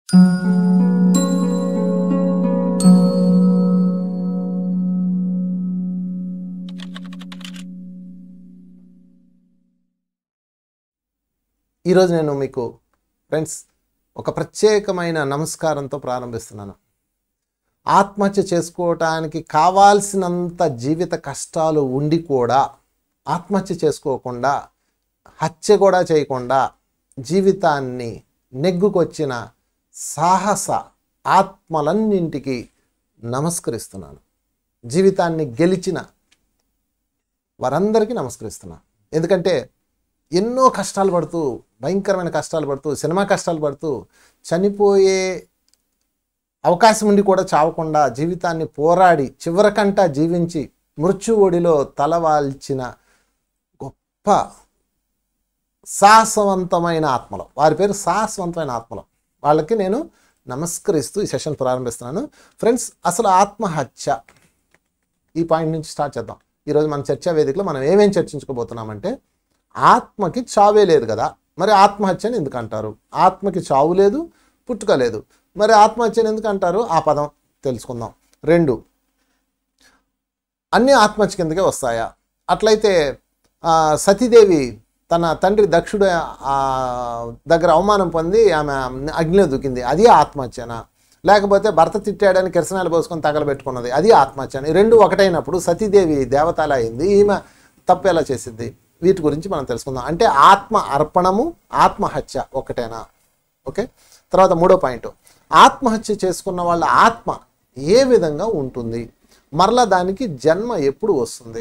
ఈరోజు నేను మీకు ఫ్రెండ్స్ ఒక ప్రత్యేకమైన నమస్కారంతో ప్రారంభిస్తున్నాను ఆత్మహత్య చేసుకోవటానికి కావాల్సినంత జీవిత కష్టాలు ఉండి కూడా ఆత్మహత్య చేసుకోకుండా హత్య కూడా చేయకుండా జీవితాన్ని నెగ్గుకొచ్చిన సాహస ఆత్మలన్నింటికి నమస్కరిస్తున్నాను జీవితాన్ని గెలిచిన వారందరికీ నమస్కరిస్తున్నాను ఎందుకంటే ఎన్నో కష్టాలు పడుతూ భయంకరమైన కష్టాలు పడుతూ సినిమా కష్టాలు పడుతూ చనిపోయే అవకాశం ఉండి కూడా చావకుండా జీవితాన్ని పోరాడి చివరికంటా జీవించి మృత్యు ఒడిలో తలవాల్చిన గొప్ప సాహసవంతమైన ఆత్మలు వారి పేరు సాహసవంతమైన ఆత్మలు వాళ్ళకి నేను నమస్కరిస్తూ ఈ సెషన్ ప్రారంభిస్తున్నాను ఫ్రెండ్స్ అసలు ఆత్మహత్య ఈ పాయింట్ నుంచి స్టార్ట్ చేద్దాం ఈరోజు మన చర్చా వేదికలో మనం ఏమేం చర్చించుకోబోతున్నామంటే ఆత్మకి చావే లేదు కదా మరి ఆత్మహత్యని ఎందుకు అంటారు ఆత్మకి చావు లేదు పుట్టుక లేదు మరి ఆత్మహత్యని ఎందుకు అంటారు ఆ పదం తెలుసుకుందాం రెండు అన్ని ఆత్మహత్య కిందకే వస్తాయా అట్లయితే ఆ, సతీదేవి తన తండ్రి దక్షుడు ఆ, దగ్గర అవమానం పొంది ఆమె అగ్నిలో దూకింది అది ఆత్మహత్యనా లేకపోతే భర్త తిట్టాడని కిరసనాలు పోసుకొని తగలబెట్టుకున్నది అది ఆత్మహత్య ఈ రెండు ఒకటైనప్పుడు సతీదేవి దేవతల అయింది ఈమె తప్పు ఎలా చేసింది వీటి గురించి మనం తెలుసుకుందాం అంటే ఆత్మ అర్పణము ఆత్మహత్య ఒకటేనా ఓకే తర్వాత మూడో పాయింట్ ఆత్మహత్య చేసుకున్న వాళ్ళ ఆత్మ ఏ విధంగా ఉంటుంది మరలా దానికి జన్మ ఎప్పుడు వస్తుంది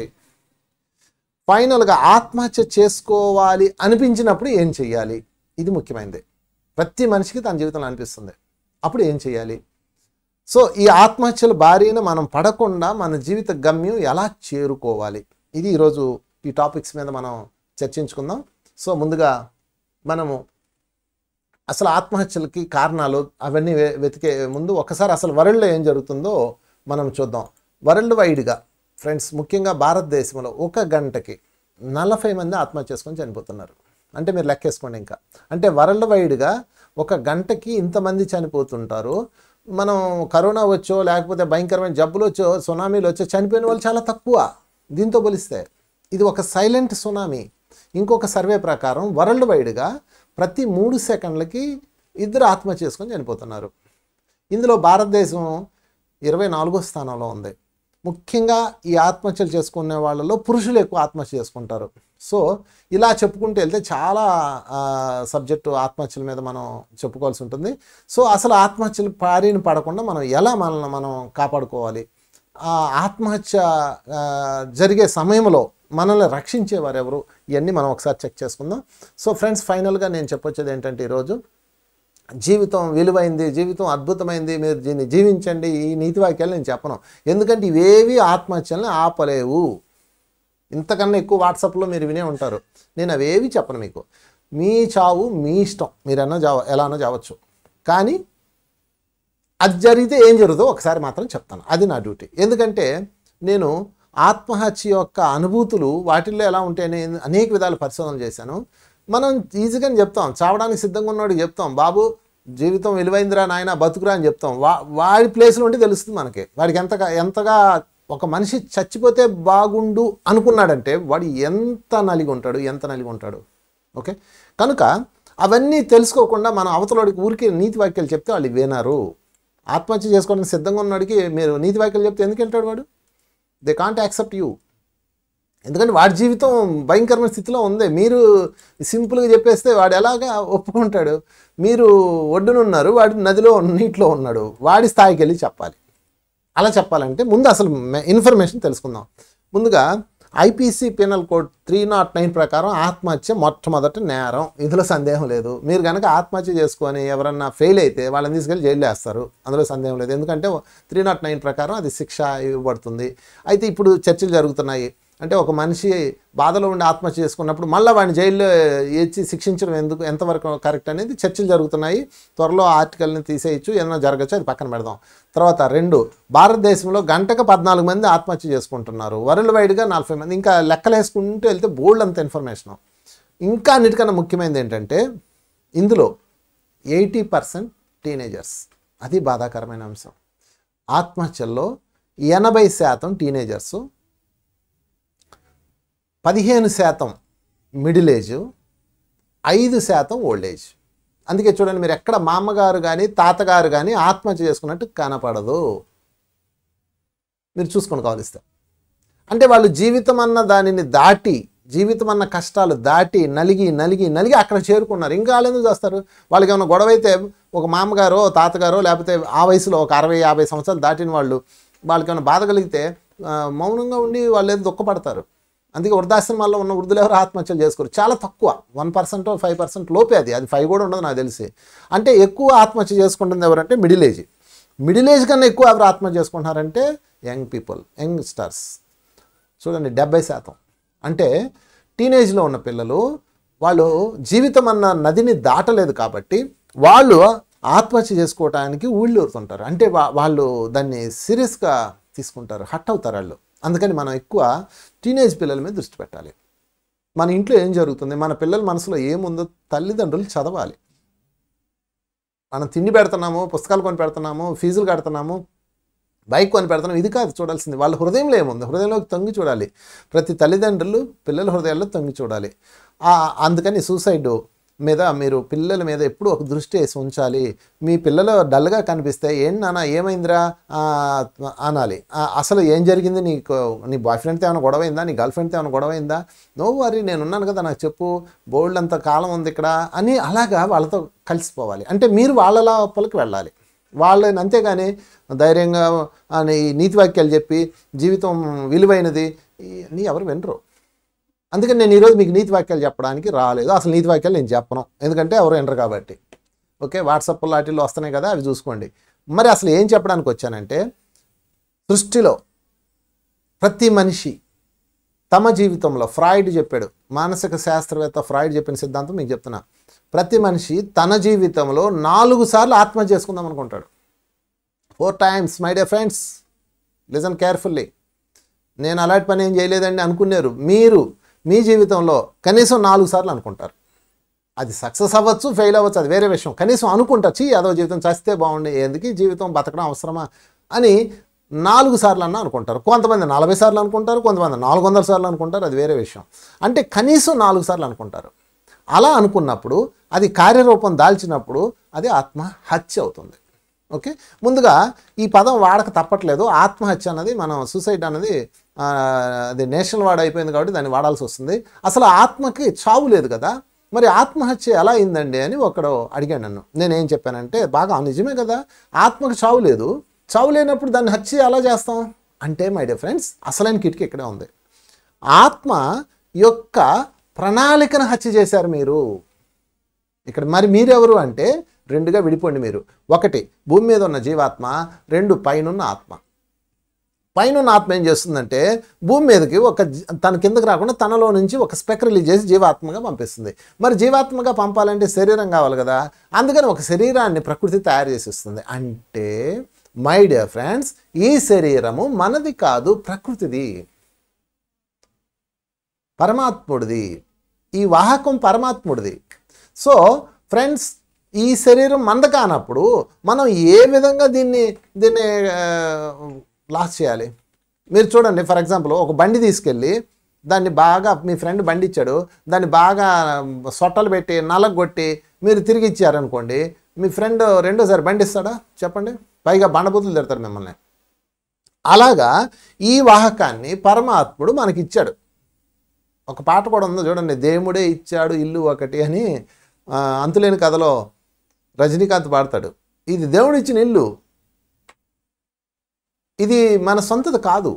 ఫైనల్గా ఆత్మహత్య చేసుకోవాలి అనిపించినప్పుడు ఏం చెయ్యాలి ఇది ముఖ్యమైనది ప్రతి మనిషికి తన జీవితంలో అనిపిస్తుంది అప్పుడు ఏం చేయాలి సో ఈ ఆత్మహత్యల బారిన మనం పడకుండా మన జీవిత గమ్యం ఎలా చేరుకోవాలి ఇది ఈరోజు ఈ టాపిక్స్ మీద మనం చర్చించుకుందాం సో ముందుగా మనము అసలు ఆత్మహత్యలకి కారణాలు అవన్నీ వె- వెతికే ముందు ఒకసారి అసలు వరల్డ్లో ఏం జరుగుతుందో మనం చూద్దాం వరల్డ్ వైడ్గా ఫ్రెండ్స్ ముఖ్యంగా భారతదేశంలో ఒక గంటకి నలభై మంది ఆత్మహత్య చేసుకొని చనిపోతున్నారు అంటే మీరు లెక్కేసుకోండి ఇంకా అంటే వరల్డ్ వైడ్గా ఒక గంటకి ఇంతమంది చనిపోతుంటారు మనం కరోనా వచ్చో లేకపోతే భయంకరమైన జబ్బులు వచ్చో సునామీలు వచ్చో చనిపోయిన వాళ్ళు చాలా తక్కువ దీంతో పోలిస్తే ఇది ఒక సైలెంట్ సునామీ ఇంకొక సర్వే ప్రకారం వరల్డ్ వైడ్గా ప్రతి మూడు సెకండ్లకి ఇద్దరు ఆత్మహత్య చేసుకొని చనిపోతున్నారు ఇందులో భారతదేశం ఇరవై నాలుగో స్థానంలో ఉంది ముఖ్యంగా ఈ ఆత్మహత్యలు చేసుకునే వాళ్ళలో పురుషులు ఎక్కువ ఆత్మహత్య చేసుకుంటారు సో ఇలా చెప్పుకుంటూ వెళ్తే చాలా సబ్జెక్టు ఆత్మహత్యల మీద మనం చెప్పుకోవాల్సి ఉంటుంది సో అసలు ఆత్మహత్యలు పారిన పడకుండా మనం ఎలా మనల్ని మనం కాపాడుకోవాలి ఆ ఆత్మహత్య ఆ, జరిగే సమయంలో మనల్ని రక్షించేవారు ఎవరు ఇవన్నీ మనం ఒకసారి చెక్ చేసుకుందాం సో ఫ్రెండ్స్ ఫైనల్గా నేను చెప్పొచ్చేది ఏంటంటే ఈరోజు జీవితం విలువైంది జీవితం అద్భుతమైంది మీరు దీన్ని జీవించండి ఈ నీతి వాక్యాలు నేను చెప్పను ఎందుకంటే ఇవేవి ఆత్మహత్యలను ఆపలేవు ఇంతకన్నా ఎక్కువ వాట్సాప్లో మీరు వినే ఉంటారు నేను అవేవి చెప్పను మీకు మీ చావు మీ ఇష్టం మీరన్నా జావ ఎలానో జావచ్చు కానీ అది జరిగితే ఏం జరుగుతుందో ఒకసారి మాత్రం చెప్తాను అది నా డ్యూటీ ఎందుకంటే నేను ఆత్మహత్య యొక్క అనుభూతులు వాటిల్లో ఎలా ఉంటాయని అనేక విధాల పరిశోధనలు చేశాను మనం ఈజీగానే చెప్తాం చావడానికి సిద్ధంగా ఉన్నాడు చెప్తాం బాబు జీవితం విలువైందిరా నాయన బతుకురా అని చెప్తాం వా వాడి ప్లేస్లో ఉంటే తెలుస్తుంది మనకి వాడికి ఎంతగా ఎంతగా ఒక మనిషి చచ్చిపోతే బాగుండు అనుకున్నాడంటే వాడు ఎంత నలిగి ఉంటాడు ఎంత నలిగి ఉంటాడు ఓకే కనుక అవన్నీ తెలుసుకోకుండా మనం అవతలవాడికి ఊరికి నీతి వాక్యాలు చెప్తే వాళ్ళు వినరు ఆత్మహత్య చేసుకోవడానికి సిద్ధంగా ఉన్నవాడికి మీరు నీతి వాక్యాలు చెప్తే ఎందుకు వెళ్తాడు వాడు దే కాంట్ యాక్సెప్ట్ యూ ఎందుకంటే వాడి జీవితం భయంకరమైన స్థితిలో ఉంది మీరు సింపుల్గా చెప్పేస్తే వాడు ఎలాగా ఒప్పుకుంటాడు మీరు ఒడ్డునున్నారు వాడు నదిలో నీటిలో ఉన్నాడు వాడి స్థాయికి వెళ్ళి చెప్పాలి అలా చెప్పాలంటే ముందు అసలు ఇన్ఫర్మేషన్ తెలుసుకుందాం ముందుగా IPC penal code three not nine ప్రకారం ఆత్మహత్య మొట్టమొదటి నేరం ఇందులో సందేహం లేదు మీరు కనుక ఆత్మహత్య చేసుకొని ఎవరన్నా ఫెయిల్ అయితే వాళ్ళని తీసుకెళ్ళి జైలు వేస్తారు అందులో సందేహం లేదు ఎందుకంటే త్రీ నాట్ నైన్ ప్రకారం అది శిక్ష ఇవ్వబడుతుంది అయితే ఇప్పుడు చర్చలు జరుగుతున్నాయి అంటే ఒక మనిషి బాధలో ఉండి ఆత్మహత్య చేసుకున్నప్పుడు మళ్ళీ వాడిని జైల్లో ఏచి శిక్షించడం ఎందుకు ఎంతవరకు కరెక్ట్ అనేది చర్చలు జరుగుతున్నాయి త్వరలో ఆ ఆర్టికల్ని తీసేయచ్చు ఏదైనా జరగచ్చు అది పక్కన పెడదాం తర్వాత రెండు భారతదేశంలో గంటకు పద్నాలుగు మంది ఆత్మహత్య చేసుకుంటున్నారు వరల్డ్ వైడ్గా నలభై మంది ఇంకా లెక్కలు వేసుకుంటూ వెళ్తే బోల్డ్ అంత ఇన్ఫర్మేషన్ ఇంకా అన్నిటికన్నా ముఖ్యమైనది ఏంటంటే ఇందులో ఎయిటీ పర్సెంట్ టీనేజర్స్ అది బాధాకరమైన అంశం ఆత్మహత్యల్లో ఎనభై శాతం టీనేజర్స్ పదిహేను శాతం మిడిల్ ఏజ్ ఐదు శాతం ఓల్డ్ ఏజ్ అందుకే చూడండి మీరు ఎక్కడ మా అమ్మగారు కానీ తాతగారు కానీ ఆత్మహత్య చేసుకున్నట్టు కనపడదు మీరు చూసుకొని కావలిస్తే అంటే వాళ్ళు జీవితం అన్న దానిని దాటి జీవితం అన్న కష్టాలు దాటి నలిగి నలిగి నలిగి అక్కడ చేరుకున్నారు ఇంకా వాళ్ళు ఎందుకు చేస్తారు వాళ్ళకి ఏమైనా గొడవ అయితే ఒక మామగారో తాతగారో లేకపోతే ఆ వయసులో ఒక అరవై యాభై సంవత్సరాలు దాటిన వాళ్ళు వాళ్ళకి ఏమైనా బాధ కలిగితే ఆ, మౌనంగా ఉండి వాళ్ళు ఏదో దుఃఖపడతారు అందుకే వృద్ధాశ్రమాల్లో ఉన్న వృద్ధులు ఎవరు ఆత్మహత్యలు చేసుకోరు చాలా తక్కువ వన్ పర్సెంట్ ఫైవ్ పర్సెంట్ లోపే అది అది ఫైవ్ కూడా ఉండదు నాకు తెలిసి అంటే ఎక్కువ ఆత్మహత్య చేసుకుంటుంది ఎవరంటే మిడిల్ ఏజ్ మిడిల్ ఏజ్ కన్నా ఎక్కువ ఎవరు ఆత్మహత్య చేసుకుంటున్నారంటే యంగ్ పీపుల్ యంగ్ స్టార్స్ చూడండి డెబ్బై శాతం అంటే టీనేజ్లో ఉన్న పిల్లలు వాళ్ళు జీవితం అన్న నదిని దాటలేదు కాబట్టి వాళ్ళు ఆత్మహత్య చేసుకోవడానికి ఊళ్ళూరుతుంటారు అంటే వా- వాళ్ళు దాన్ని సీరియస్గా తీసుకుంటారు హట్ అవుతారు వాళ్ళు అందుకని మనం ఎక్కువ టీనేజ్ పిల్లల మీద దృష్టి పెట్టాలి మన ఇంట్లో ఏం జరుగుతుంది మన పిల్లల మనసులో ఏముందో తల్లిదండ్రులు చదవాలి మనం తిండి పెడుతున్నాము పుస్తకాలు కొని పెడుతున్నాము ఫీజులు కడుతున్నాము బైక్ కొని పెడుతున్నాం ఇది కాదు చూడాల్సింది వాళ్ళ హృదయంలో ఏముంది హృదయంలోకి తొంగి చూడాలి ప్రతి తల్లిదండ్రులు పిల్లల హృదయాల్లో తొంగి చూడాలి ఆ, అందుకని సూసైడ్ మీద మీరు పిల్లల మీద ఎప్పుడు ఒక దృష్టి వేసి ఉంచాలి మీ పిల్లలు డల్గా కనిపిస్తే ఏం నాన్న ఏమైందిరా ఆ, అనాలి ఆ, అసలు ఏం జరిగింది నీకు నీ బాయ్ ఫ్రెండ్తో ఏమైనా గొడవ అయిందా నీ గర్ల్ ఫ్రెండ్తో ఏమైనా గొడవ అయిందా నో వరీ నేను ఉన్నాను కదా నాకు చెప్పు బోల్డ్ అంత కాలం ఉంది ఇక్కడ అని అలాగా వాళ్ళతో కలిసిపోవాలి అంటే మీరు వాళ్ళ లోపలికి వెళ్ళాలి వాళ్ళని అంతేగాని ధైర్యంగా అని నీతి వాక్యాలు చెప్పి జీవితం విలువైనది నీ ఎవరు వినరు అందుకని నేను ఈరోజు మీకు నీతి వాక్యాలు చెప్పడానికి రాలేదు అసలు నీతి వాక్యాలు నేను చెప్పను ఎందుకంటే ఎవరు వినరు కాబట్టి ఓకే వాట్సాప్ లాటిల్లో వస్తున్నాయి కదా అవి చూసుకోండి మరి అసలు ఏం చెప్పడానికి వచ్చానంటే సృష్టిలో ప్రతి మనిషి తమ జీవితంలో ఫ్రాయిడ్ చెప్పాడు మానసిక శాస్త్రవేత్త ఫ్రాయిడ్ చెప్పిన సిద్ధాంతం మీకు చెప్తున్నా ప్రతి మనిషి తన జీవితంలో నాలుగు సార్లు ఆత్మహత్య చేసుకుందాం అనుకుంటాడు four times my dear friends listen carefully నేను అలాంటి పని ఏం చేయలేదండి అనుకున్నారు మీరు మీ జీవితంలో కనీసం నాలుగు సార్లు అనుకుంటారు అది సక్సెస్ అవ్వచ్చు ఫెయిల్ అవ్వచ్చు అది వేరే విషయం కనీసం అనుకుంటా చీ అదో జీవితం చస్తే బాగుండే ఎందుకు ఈ జీవితం బతకడం అవసరమా అని నాలుగు సార్లు అన్నా అనుకుంటారు కొంతమంది నలభై సార్లు అనుకుంటారు కొంతమంది నాలుగు వందల సార్లు అనుకుంటారు అది వేరే విషయం అంటే కనీసం నాలుగు సార్లు అనుకుంటారు అలా అనుకున్నప్పుడు అది కార్యరూపం దాల్చినప్పుడు అది ఆత్మహత్య అవుతుంది ఓకే ముందుగా ఈ పదం వాడక తప్పట్లేదు ఆత్మహత్య అన్నది మనం సూసైడ్ అన్నది ఆ, అది నేషనల్ వార్డ్ అయిపోయింది కాబట్టి దాన్ని వాడాల్సి వస్తుంది అసలు ఆత్మకి చావు లేదు కదా మరి ఆత్మహత్య ఎలా అయిందండి అని ఒకడు అడిగాడు నన్ను నేనేం చెప్పానంటే బాగా నిజమే కదా ఆత్మకి చావు లేదు చావు లేనప్పుడు దాన్ని హత్య ఎలా చేస్తాం అంటే మై డియర్ ఫ్రెండ్స్ అసలైన కిటికీ ఇక్కడే ఉంది ఆత్మ యొక్క ప్రణాళికను హత్య చేశారు మీరు ఇక్కడ మరి మీరెవరు అంటే రెండుగా విడిపోండి మీరు ఒకటి భూమి మీద ఉన్న జీవాత్మ రెండు పైనున్న ఆత్మ పైనున్న ఆత్మ ఏం చేస్తుందంటే భూమి మీదకి ఒక జీ- తన కిందకి రాకుండా తనలో నుంచి ఒక స్పెక్ రిలీజ్ చేసి జీవాత్మగా పంపిస్తుంది మరి జీవాత్మగా పంపాలంటే శరీరం కావాలి కదా అందుకని ఒక శరీరాన్ని ప్రకృతి తయారు చేసి ఇస్తుంది అంటే మై డియర్ ఫ్రెండ్స్ ఈ శరీరము మనది కాదు ప్రకృతిది పరమాత్ముడిది ఈ వాహకం పరమాత్ముడిది సో ఫ్రెండ్స్ ఈ శరీరం మంద కానప్పుడు మనం ఏ విధంగా దీన్ని దీన్ని లాస్ చేయాలి మీరు చూడండి ఫర్ ఎగ్జాంపుల్ ఒక బండి తీసుకెళ్ళి దాన్ని బాగా మీ ఫ్రెండ్ బండి ఇచ్చాడు దాన్ని బాగా సొట్టలు పెట్టి నలగొట్టి మీరు తిరిగి ఇచ్చారనుకోండి మీ ఫ్రెండ్ రెండోసారి బండి ఇస్తాడా చెప్పండి పైగా బండబూతులు తిడతారు మిమ్మల్ని అలాగా ఈ వాహకాన్ని పరమాత్ముడు మనకి ఇచ్చాడు ఒక పాట కూడా ఉందో చూడండి దేవుడే ఇచ్చాడు ఇల్లు ఒకటి అని ఆ, అంతులేని కథలో రజనీకాంత్ పాడతాడు ఇది దేవుడు ఇచ్చిన ఇల్లు ఇది మన సొంతది కాదు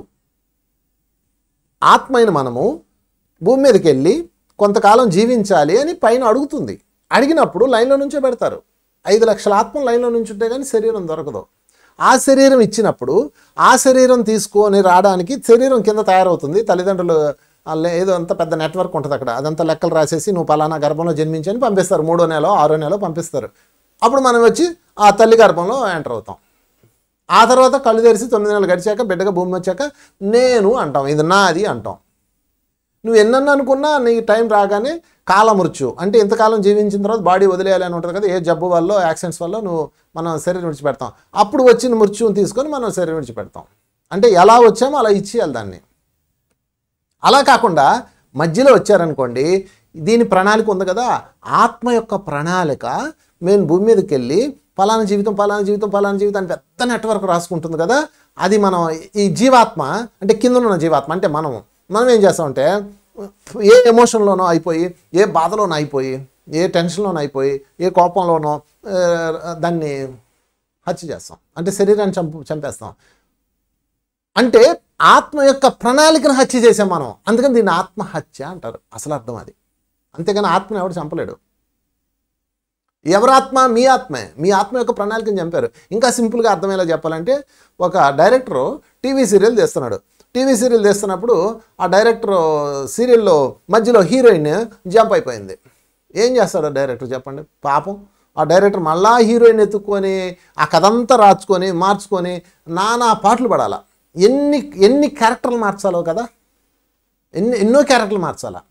ఆత్మైన మనము భూమి మీదకి వెళ్ళి కొంతకాలం జీవించాలి అని పైన అడుగుతుంది అడిగినప్పుడు లైన్లో నుంచే పెడతారు ఐదు లక్షల ఆత్మ లైన్లో నుంచి ఉంటే కానీ శరీరం దొరకదు ఆ శరీరం ఇచ్చినప్పుడు ఆ శరీరం తీసుకొని రావడానికి శరీరం కింద తయారవుతుంది తల్లిదండ్రులు వాళ్ళ ఏదో అంత పెద్ద నెట్వర్క్ ఉంటుంది అక్కడ అదంతా లెక్కలు రాసేసి నువ్వు పలానా గర్భంలో జన్మించని పంపిస్తారు మూడో నెల ఆరో నెల పంపిస్తారు అప్పుడు మనం వచ్చి ఆ తల్లి గర్భంలో ఎంటర్ అవుతాం ఆ తర్వాత కళ్ళు తెరిచి తొమ్మిది నెలలు గడిచాక బిడ్డగా భూమి వచ్చాక నేను అంటాం ఇది నాది అంటాం నువ్వు ఎన్నన్నా అనుకున్నా నీ టైం రాగానే కాలమృత్యు అంటే ఇంతకాలం జీవించిన తర్వాత బాడీ వదిలేయాలి అని ఉంటుంది కదా ఏ జబ్బు వల్ల యాక్సిడెంట్స్ వల్ల నువ్వు మనం శరీరం విడిచిపెడతాం అప్పుడు వచ్చిన మృత్యువుని తీసుకొని మనం శరీరం విడిచిపెడతాం అంటే ఎలా వచ్చామో అలా ఇచ్చేయాలి దాన్ని అలా కాకుండా మధ్యలో వచ్చారనుకోండి దీని ప్రణాళిక ఉంది కదా ఆత్మ యొక్క ప్రణాళిక మేము భూమి మీదకి వెళ్ళి పలానా జీవితం పలానా జీవితం పలానా జీవితం అని పెద్ద నెట్వర్క్ రాసుకుంటుంది కదా అది మనం ఈ జీవాత్మ అంటే కింద ఉన్న జీవాత్మ అంటే మనం మనం ఏం చేస్తామంటే ఏ ఎమోషన్లోనో అయిపోయి ఏ బాధలోనో అయిపోయి ఏ టెన్షన్లోనో అయిపోయి ఏ కోపంలోనో ఆ, దాన్ని హత్య చేస్తాం అంటే శరీరాన్ని చంపు చంపేస్తాం అంటే ఆత్మ యొక్క ప్రణాళికను హత్య చేసాం మనం అందుకని దీన్ని ఆత్మహత్య అంటారు అసలు అర్థం అది అంతేగాని ఆత్మను ఎవడు చంపలేడు ఎవరి ఆత్మ మీ ఆత్మే మీ ఆత్మ యొక్క ప్రణాళికను చంపారు ఇంకా సింపుల్గా అర్థమయ్యేలా చెప్పాలంటే ఒక డైరెక్టరు టీవీ సీరియల్ తీస్తున్నాడు టీవీ సీరియల్ తీస్తున్నప్పుడు ఆ డైరెక్టర్ సీరియల్లో మధ్యలో హీరోయిన్ జంప్ అయిపోయింది ఏం చేస్తాడు ఆ డైరెక్టర్ చెప్పండి పాపం ఆ డైరెక్టర్ మళ్ళా హీరోయిన్ ఎత్తుక్కొని ఆ కథంతా రాచుకొని మార్చుకొని నానా పాటలు పడాలా ఎన్ని ఎన్ని క్యారెక్టర్లు మార్చాలో కదా ఎన్ని ఎన్నో క్యారెక్టర్లు మార్చాలా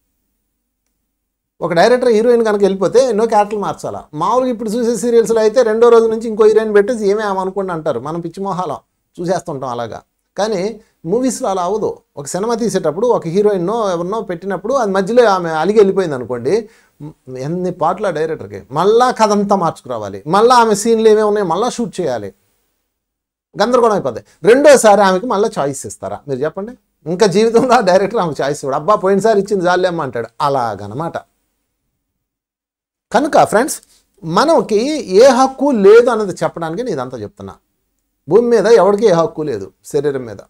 ఒక డైరెక్టర్ హీరోయిన్ కనుక వెళ్ళిపోతే ఎన్నో క్యారెక్టర్లు మార్చాలా మామూలుగా ఇప్పుడు చూసే సీరియల్స్లో అయితే రెండో రోజు నుంచి ఇంకో హీరోయిన్ పెట్టేసి ఏమే అనుకోండి అంటారు మనం పిచ్చి మొహాలం చూసేస్తుంటాం అలాగా కానీ మూవీస్లో అలా అవ్వదు ఒక సినిమా తీసేటప్పుడు ఒక హీరోయిన్నో ఎవరినో పెట్టినప్పుడు అది మధ్యలో ఆమె అలిగి వెళ్ళిపోయింది అనుకోండి మ్, ఎన్ని పాటలు ఆ డైరెక్టర్కి మళ్ళా కథ అంతా మార్చుకురావాలి మళ్ళీ ఆమె సీన్లు ఏమేమి ఉన్నాయి మళ్ళీ షూట్ చేయాలి గందరగోళం అయిపోద్ది రెండోసారి ఆమెకి మళ్ళీ చాయిస్ ఇస్తారా మీరు చెప్పండి ఇంకా జీవితంలో ఆ డైరెక్టర్ ఆమెకు చాయిస్ ఇవ్వడు అబ్బా పోయినసారి ఇచ్చింది జాలేమ్మ అంటాడు అలాగనమాట కనుక ఫ్రెండ్స్ మనకి ఏ హక్కు లేదు అన్నది చెప్పడానికి నేను ఇదంతా చెప్తున్నా భూమి మీద ఎవరికి ఏ హక్కు లేదు శరీరం మీద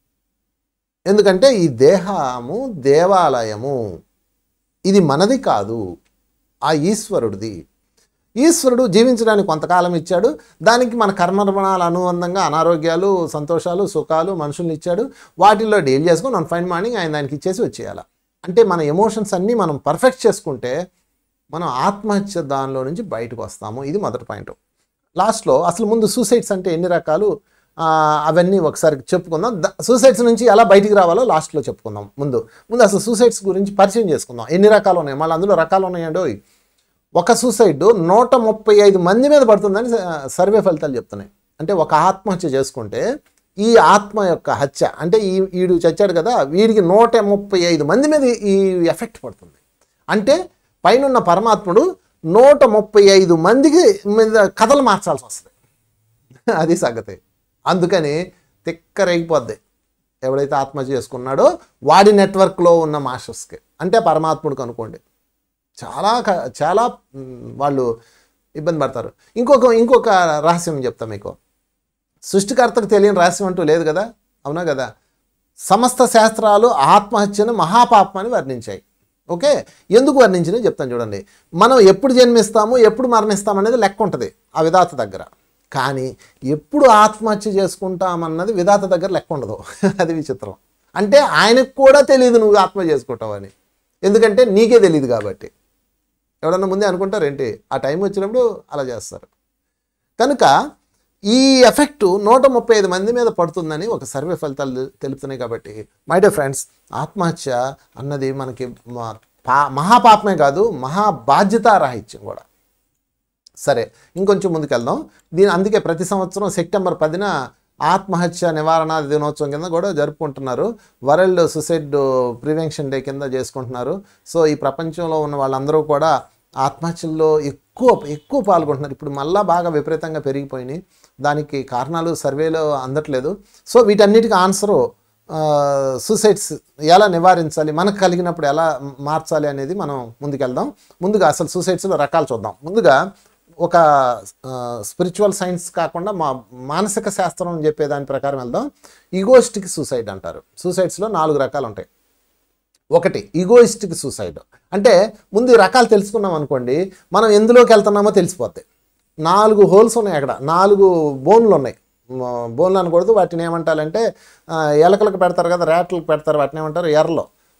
ఎందుకంటే ఈ దేహము దేవాలయము ఇది మనది కాదు ఆ ఈశ్వరుడిది ఈశ్వరుడు జీవించడానికి కొంతకాలం ఇచ్చాడు దానికి మన కర్మర్మణాల అనుబంధంగా అనారోగ్యాలు సంతోషాలు సుఖాలు మనుషుల్ని ఇచ్చాడు వాటిల్లో డీల్ చేసుకొని మనం ఫైన్ మార్నింగ్ ఆయన దానికి ఇచ్చేసి వచ్చేయాలి అంటే మన ఎమోషన్స్ అన్నీ మనం పర్ఫెక్ట్ చేసుకుంటే మనం ఆత్మహత్య దానిలో నుంచి బయటకు వస్తాము ఇది మొదటి పాయింట్ లాస్ట్లో అసలు ముందు సూసైడ్స్ అంటే ఎన్ని రకాలు ఆ, అవన్నీ ఒకసారి చెప్పుకుందాం సూసైడ్స్ నుంచి ఎలా బయటికి రావాలో లాస్ట్లో చెప్పుకుందాం ముందు ముందు అసలు సూసైడ్స్ గురించి పరిచయం చేసుకుందాం ఎన్ని రకాలు ఉన్నాయి మళ్ళీ అందులో రకాలు ఉన్నాయండి ఓయ్. ఒక సూసైడ్ నూట ముప్పై ఐదు మంది మీద పడుతుందని స- సర్వే ఫలితాలు చెప్తున్నాయి అంటే ఒక ఆత్మహత్య చేసుకుంటే ఈ ఆత్మ యొక్క హత్య అంటే ఈ వీడు చచ్చాడు కదా వీడికి నూట ముప్పై ఐదు మంది మీద ఈ ఎఫెక్ట్ పడుతుంది అంటే పైనున్న పరమాత్ముడు నూట ముప్పై ఐదు మందికి మీద కథలు మార్చాల్సి వస్తుంది అది సంగతి అందుకని తిక్క రేగిపోద్ది ఎవడైతే ఆత్మహత్య చేసుకున్నాడో వాడి నెట్వర్క్లో ఉన్న మాస్టర్స్కి అంటే పరమాత్ముడికి అనుకోండి చాలా క- చాలా మ్, వాళ్ళు ఇబ్బంది పడతారు ఇంకొక ఇంకొక రహస్యం చెప్తా మీకు సృష్టికర్తకు తెలియని రహస్యం అంటూ లేదు కదా అవునా కదా సమస్త శాస్త్రాలు ఆత్మహత్యను మహాపాపమని వర్ణించాయి ఓకే ఎందుకు వర్ణించినవి చెప్తాను చూడండి మనం ఎప్పుడు జన్మిస్తాము ఎప్పుడు మరణిస్తాం అనేది లెక్క ఉంటుంది ఆ విధాత దగ్గర కానీ ఎప్పుడు ఆత్మహత్య చేసుకుంటామన్నది విధాత దగ్గర లెక్క ఉండదు అది విచిత్రం అంటే ఆయనకు కూడా తెలియదు నువ్వు ఆత్మహత్య చేసుకుంటావని ఎందుకంటే నీకే తెలియదు కాబట్టి ఎవడన్నా ముందే అనుకుంటారు ఏంటి ఆ టైం వచ్చినప్పుడు అలా చేస్తారు కనుక ఈ ఎఫెక్ట్ నూట ముప్పై ఐదు మంది మీద పడుతుందని ఒక సర్వే ఫలితాలు తెలుపుతున్నాయి కాబట్టి మై డే ఫ్రెండ్స్ ఆత్మహత్య అన్నది మనకి మ- పా మహాపాపమే కాదు మహా బాధ్యతారాహిత్యం కూడా సరే ఇంకొంచెం ముందుకెళ్దాం దీని అందుకే ప్రతి సంవత్సరం సెప్టెంబర్ పదిన ఆత్మహత్య నివారణ దినోత్సవం కింద కూడా జరుపుకుంటున్నారు వరల్డ్ సుసైడ్ ప్రివెన్షన్ డే కింద చేసుకుంటున్నారు సో ఈ ప్రపంచంలో ఉన్న వాళ్ళందరూ కూడా ఆత్మహత్యల్లో ఎక్కువ ఎక్కువ పాల్గొంటున్నారు ఇప్పుడు మళ్ళా బాగా విపరీతంగా పెరిగిపోయినాయి దానికి కారణాలు సర్వేలో అందట్లేదు సో వీటన్నిటికీ ఆన్సరు సూసైడ్స్ ఎలా నివారించాలి మనకు కలిగినప్పుడు ఎలా మార్చాలి అనేది మనం ముందుకెళ్దాం ముందుగా అసలు సూసైడ్స్లో రకాలు చూద్దాం ముందుగా ఒక స్పిరిచువల్ సైన్స్ కాకుండా మా మానసిక శాస్త్రం అని చెప్పే దాని ప్రకారం వెళ్దాం ఈగోయిస్టిక్ సూసైడ్ అంటారు సూసైడ్స్లో నాలుగు రకాలు ఉంటాయి ఒకటి ఈగోయిస్టిక్ సూసైడ్ అంటే ముందు ఈ రకాలు తెలుసుకున్నాం అనుకోండి మనం ఎందులోకి వెళ్తున్నామో తెలిసిపోద్ది నాలుగు హోల్స్ ఉన్నాయి అక్కడ నాలుగు బోన్లు ఉన్నాయి మ- బోన్లు అనకూడదు వాటిని ఏమంటారంటే ఆ, ఎలకలకు పెడతారు కదా ర్యాట్లకు పెడతారు వాటిని ఏమంటారు ఎర్రలో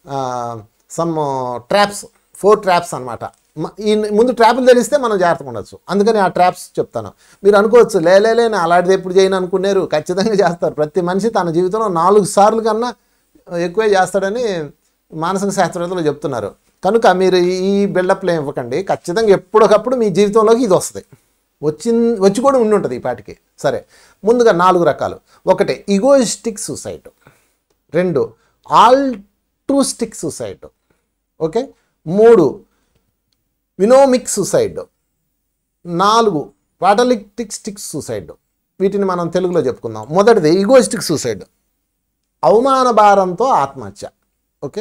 సమ్ ట్రాప్స్ ఫోర్ ట్రాప్స్ అనమాట ఈ ముందు ట్రాప్లు తెలిస్తే మనం జాగ్రత్తగా ఉండొచ్చు అందుకని ఆ ట్రాప్స్ చెప్తాను మీరు అనుకోవచ్చు లేలేలే నేను అలాంటిది ఎప్పుడు చేయను అనుకున్నారు ఖచ్చితంగా చేస్తారు ప్రతి మనిషి తన జీవితంలో నాలుగు సార్లు కన్నా ఎక్కువే చేస్తాడని మానసిక శాస్త్రవేత్తలు చెప్తున్నారు కనుక మీరు ఈ బిల్డప్లు ఏం ఇవ్వకండి ఖచ్చితంగా ఎప్పటికప్పుడు మీ జీవితంలోకి ఇది వస్తుంది వచ్చి వచ్చి కూడా ఉండి ఉంటుంది ఈ పాటికి సరే ముందుగా నాలుగు రకాలు ఒకటి ఈగోయిస్టిక్ సూసైడ్ రెండు ఆల్ట్రూస్టిక్ సూసైడ్ ఓకే మూడు వినోమిక్ సూసైడ్ నాలుగు పాటలిక్టిక్ స్టిక్ సూసైడ్ వీటిని మనం తెలుగులో చెప్పుకుందాం మొదటిది ఈగోయిస్టిక్ సూసైడ్ అవమాన భారంతో ఆత్మహత్య ఓకే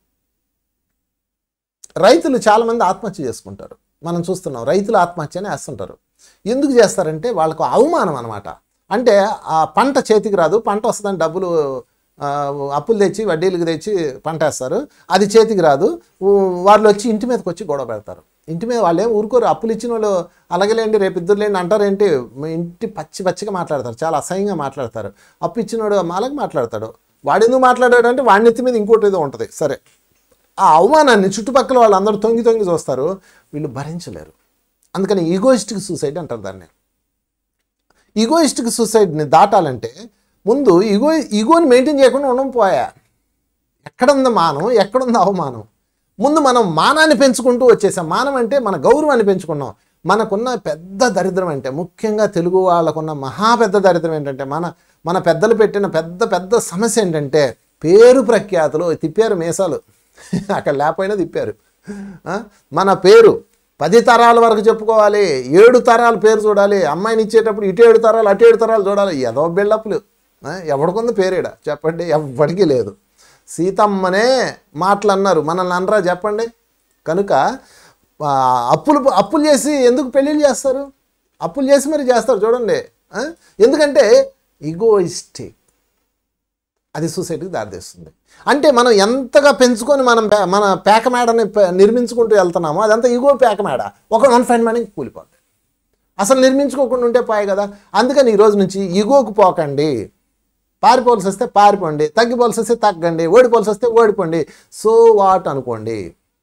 రైతులు చాలామంది ఆత్మహత్య చేసుకుంటారు మనం చూస్తున్నాం రైతులు ఆత్మహత్యనే వేస్తుంటారు ఎందుకు చేస్తారంటే వాళ్ళకు అవమానం అనమాట అంటే ఆ పంట చేతికి రాదు పంట వస్తుందని డబ్బులు ఆ, అప్పులు తెచ్చి వడ్డీలకు తెచ్చి పంట వేస్తారు అది చేతికి రాదు ఊ- వాళ్ళు వచ్చి ఇంటి మీదకి వచ్చి గొడవ పెడతారు ఇంటి మీద వాళ్ళు ఏం ఊరుకోరు అప్పులు ఇచ్చిన వాళ్ళు అలాగేలేండి రేపు ఇద్దరు లేండి అంటారేంటి మీ ఇంటి పచ్చి పచ్చిగా మాట్లాడతారు చాలా అసహ్యంగా మాట్లాడతారు అప్పు ఇచ్చినోడు అలాగే మాట్లాడతాడు వాడు ఎందుకు మాట్లాడాడు అంటే వాడి నెత్తి మీద ఇంకోటి ఏదో ఉంటుంది సరే ఆ అవమానాన్ని చుట్టుపక్కల వాళ్ళందరూ తొంగి తొంగి చూస్తారు వీళ్ళు భరించలేరు అందుకని ఈగోయిస్టిక్ సూసైడ్ అంటారు దాన్ని ఈగోయిస్టిక్ సూసైడ్ని దాటాలంటే ముందు ఈగో ఈగోని మెయింటైన్ చేయకుండా ఉండడం పోయా ఎక్కడుంది మానం ఎక్కడుంది అవమానం ముందు మనం మానాన్ని పెంచుకుంటూ వచ్చేసాం మానం అంటే మన గౌరవాన్ని పెంచుకున్నాం మనకున్న పెద్ద దరిద్రం అంటే ముఖ్యంగా తెలుగు వాళ్ళకున్న మహా పెద్ద దరిద్రం ఏంటంటే మన మన పెద్దలు పెట్టిన పెద్ద పెద్ద సమస్య ఏంటంటే పేరు ప్రఖ్యాతులు తిప్పారు మీసాలు అక్కడ లేకపోయినా తిప్పారు ఆ? మన పేరు పది తరాల వరకు చెప్పుకోవాలి ఏడు తరాల పేరు చూడాలి అమ్మాయిని ఇచ్చేటప్పుడు ఇటు ఏడు తరాలు అటు ఏడు తరాలు చూడాలి ఏదో బిల్డప్లు ఆ? ఎవడికొంది పేరేడ చెప్పండి ఎవ్వడికి లేదు సీతమ్మనే మాటలు అన్నారు మనల్ని అనరా చెప్పండి కనుక ఆ, అప్పులు అప్పులు చేసి ఎందుకు పెళ్ళిళ్ళు చేస్తారు అప్పులు చేసి మరి చేస్తారు చూడండి ఆ? ఎందుకంటే ఈగోయిస్టిక్ అది సూసైడ్కి దారితీస్తుంది అంటే మనం ఎంతగా పెంచుకొని మనం పే- మన పేక మేడని పే- నిర్మించుకుంటూ వెళ్తున్నామో అదంతా ఈగో పేక మేడ ఒక వన్ ఫైన్ మనకి కూలిపోతుంది అసలు నిర్మించుకోకుండా ఉంటే పాయి కదా అందుకని ఈ రోజు నుంచి ఈగోకు పోకండి పారిపోవాల్సి వస్తే పారిపోండి తగ్గిపోవాల్సి వస్తే తగ్గండి ఓడిపోవాల్సి వస్తే ఓడిపోండి సో వాట్ అనుకోండి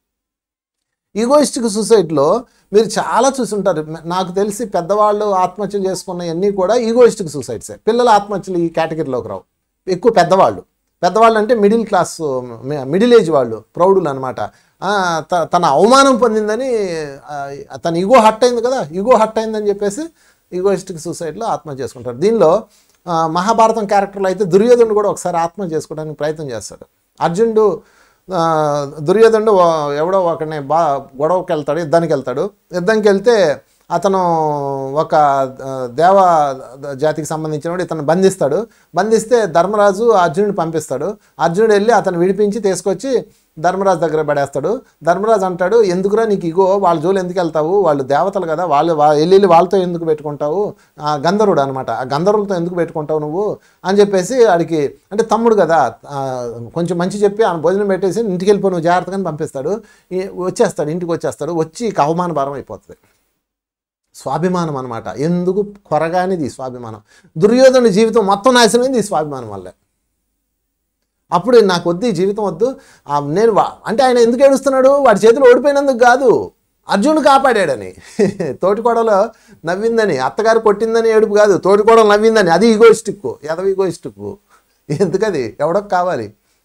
ఈగోయిస్టిక్ సూసైడ్లో మీరు చాలా చూసుంటారు మ- నాకు తెలిసి పెద్దవాళ్ళు ఆత్మహత్యలు చేసుకున్నవన్నీ కూడా ఈగోయిస్టిక్ సూసైడ్సే పిల్లల ఆత్మహత్యలు ఈ కేటగిరీలోకి రావు ఎక్కువ పెద్దవాళ్ళు పెద్దవాళ్ళు అంటే మిడిల్ క్లాస్ మి- మిడిల్ ఏజ్ వాళ్ళు ప్రౌఢులు అనమాట తన అవమానం పొందిందని ఆ, తన ఈగో హట్ అయింది కదా ఈగో హట్ అయిందని చెప్పేసి ఈగోయిస్టిక్ సూసైడ్లో ఆత్మహత్య చేసుకుంటారు దీనిలో ఆ, మహాభారతం క్యారెక్టర్లో అయితే దుర్యోధనుడు కూడా ఒకసారి ఆత్మహత్య చేసుకోవడానికి ప్రయత్నం చేస్తాడు అర్జునుడు ఆ, దుర్యోధనుడు ఓ- ఎవడో ఒకడిని బా గొడవకి వెళ్తాడు యుద్ధానికి వెళ్తాడు యుద్ధానికి వెళ్తే అతను ఒక ఆ, దేవ జాతికి సంబంధించినవాడు ఇతను బంధిస్తాడు బంధిస్తే ధర్మరాజు అర్జునుడిని పంపిస్తాడు అర్జునుడు వెళ్ళి అతను విడిపించి తీసుకొచ్చి ధర్మరాజు దగ్గర పడేస్తాడు ధర్మరాజు అంటాడు ఎందుకురా నీకు ఇగో వాళ్ళ జోలు ఎందుకు వెళ్తావు వాళ్ళు దేవతలు కదా వాళ్ళు వా- వెళ్ళి వెళ్ళి వాళ్ళతో ఎందుకు పెట్టుకుంటావు ఆ గంధర్వుడు అనమాట ఆ గంధర్వులతో ఎందుకు పెట్టుకుంటావు నువ్వు అని చెప్పేసి ఆడికి అంటే తమ్ముడు కదా ఆ, కొంచెం మంచి చెప్పి ఆ భోజనం పెట్టేసి ఇంటికి వెళ్ళిపో నువ్వు జాగ్రత్తగా పంపిస్తాడు ఈ- వచ్చేస్తాడు ఇంటికి వచ్చేస్తాడు వచ్చి ఇక అవమాన భారం అయిపోతుంది స్వాభిమానం అనమాట ఎందుకు కొరగానిది ఈ స్వాభిమానం దుర్యోధను జీవితం మొత్తం నాశనమైంది ఈ స్వాభిమానం వల్లే అప్పుడు నాకు వద్దు ఈ జీవితం వద్దు ఆ, నేను వా- అంటే ఆయన ఎందుకు ఏడుస్తున్నాడు వాడి చేతిలో ఓడిపోయినందుకు కాదు అర్జునుడు కాపాడాడని తోటికోడలో నవ్విందని అత్తగారు కొట్టిందని ఏడుపు కాదు తోటికోడలు నవ్విందని అది ఈగోయిస్టిక్ ఎదవ ఈగోయిస్టిక్ ఎందుకది ఎవడో కావాలి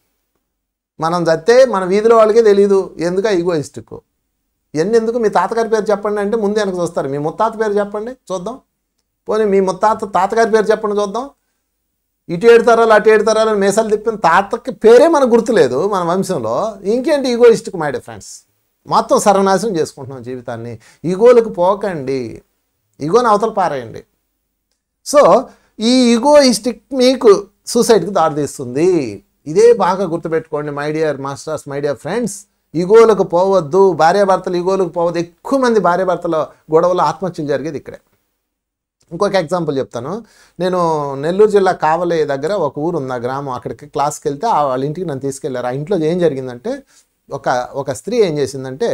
మనం చస్తే మన వీధిలో వాళ్ళకే తెలియదు ఎందుకు ఈగోయిస్టిక్ ఎన్ని ఎందుకు మీ తాతగారి పేరు చెప్పండి అంటే ముందు వెనక చూస్తారు మీ ముత్తాత పేరు చెప్పండి చూద్దాం పోనీ మీ ముత్తాత తాతగారి పేరు చెప్పండి చూద్దాం ఇటు ఏడు తరాలు అటు ఏడు తరాలు అని మీసాలు తిప్పిన తాతకి పేరే మనకు గుర్తులేదు మన వంశంలో ఇంకేంటి ఈగోయిస్టిక్ మై ఫ్రెండ్స్ మొత్తం సర్వనాశనం చేసుకుంటున్నాం జీవితాన్ని ఈగోలకు పోకండి ఈగోని అవతల పారేయండి సో ఈ ఈగోయిస్టిక్ మీకు సూసైడ్కి దారితీస్తుంది ఇదే బాగా గుర్తుపెట్టుకోండి my dear masters my dear friends ఈగోలకు పోవద్దు భార్యాభర్తలు ఈగోలకు పోవద్దు ఎక్కువ మంది భార్యాభర్తల గొడవలు ఆత్మహత్యలు జరిగేది ఇక్కడే ఇంకొక ఎగ్జాంపుల్ చెప్తాను నేను నెల్లూరు జిల్లా కావలి దగ్గర ఒక ఊరు ఉంది ఆ గ్రామం అక్కడికి క్లాస్కి వెళ్తే ఆ వాళ్ళ ఇంటికి నన్ను తీసుకెళ్లారు ఆ ఇంట్లో ఏం జరిగిందంటే ఒక ఒక స్త్రీ ఏం చేసిందంటే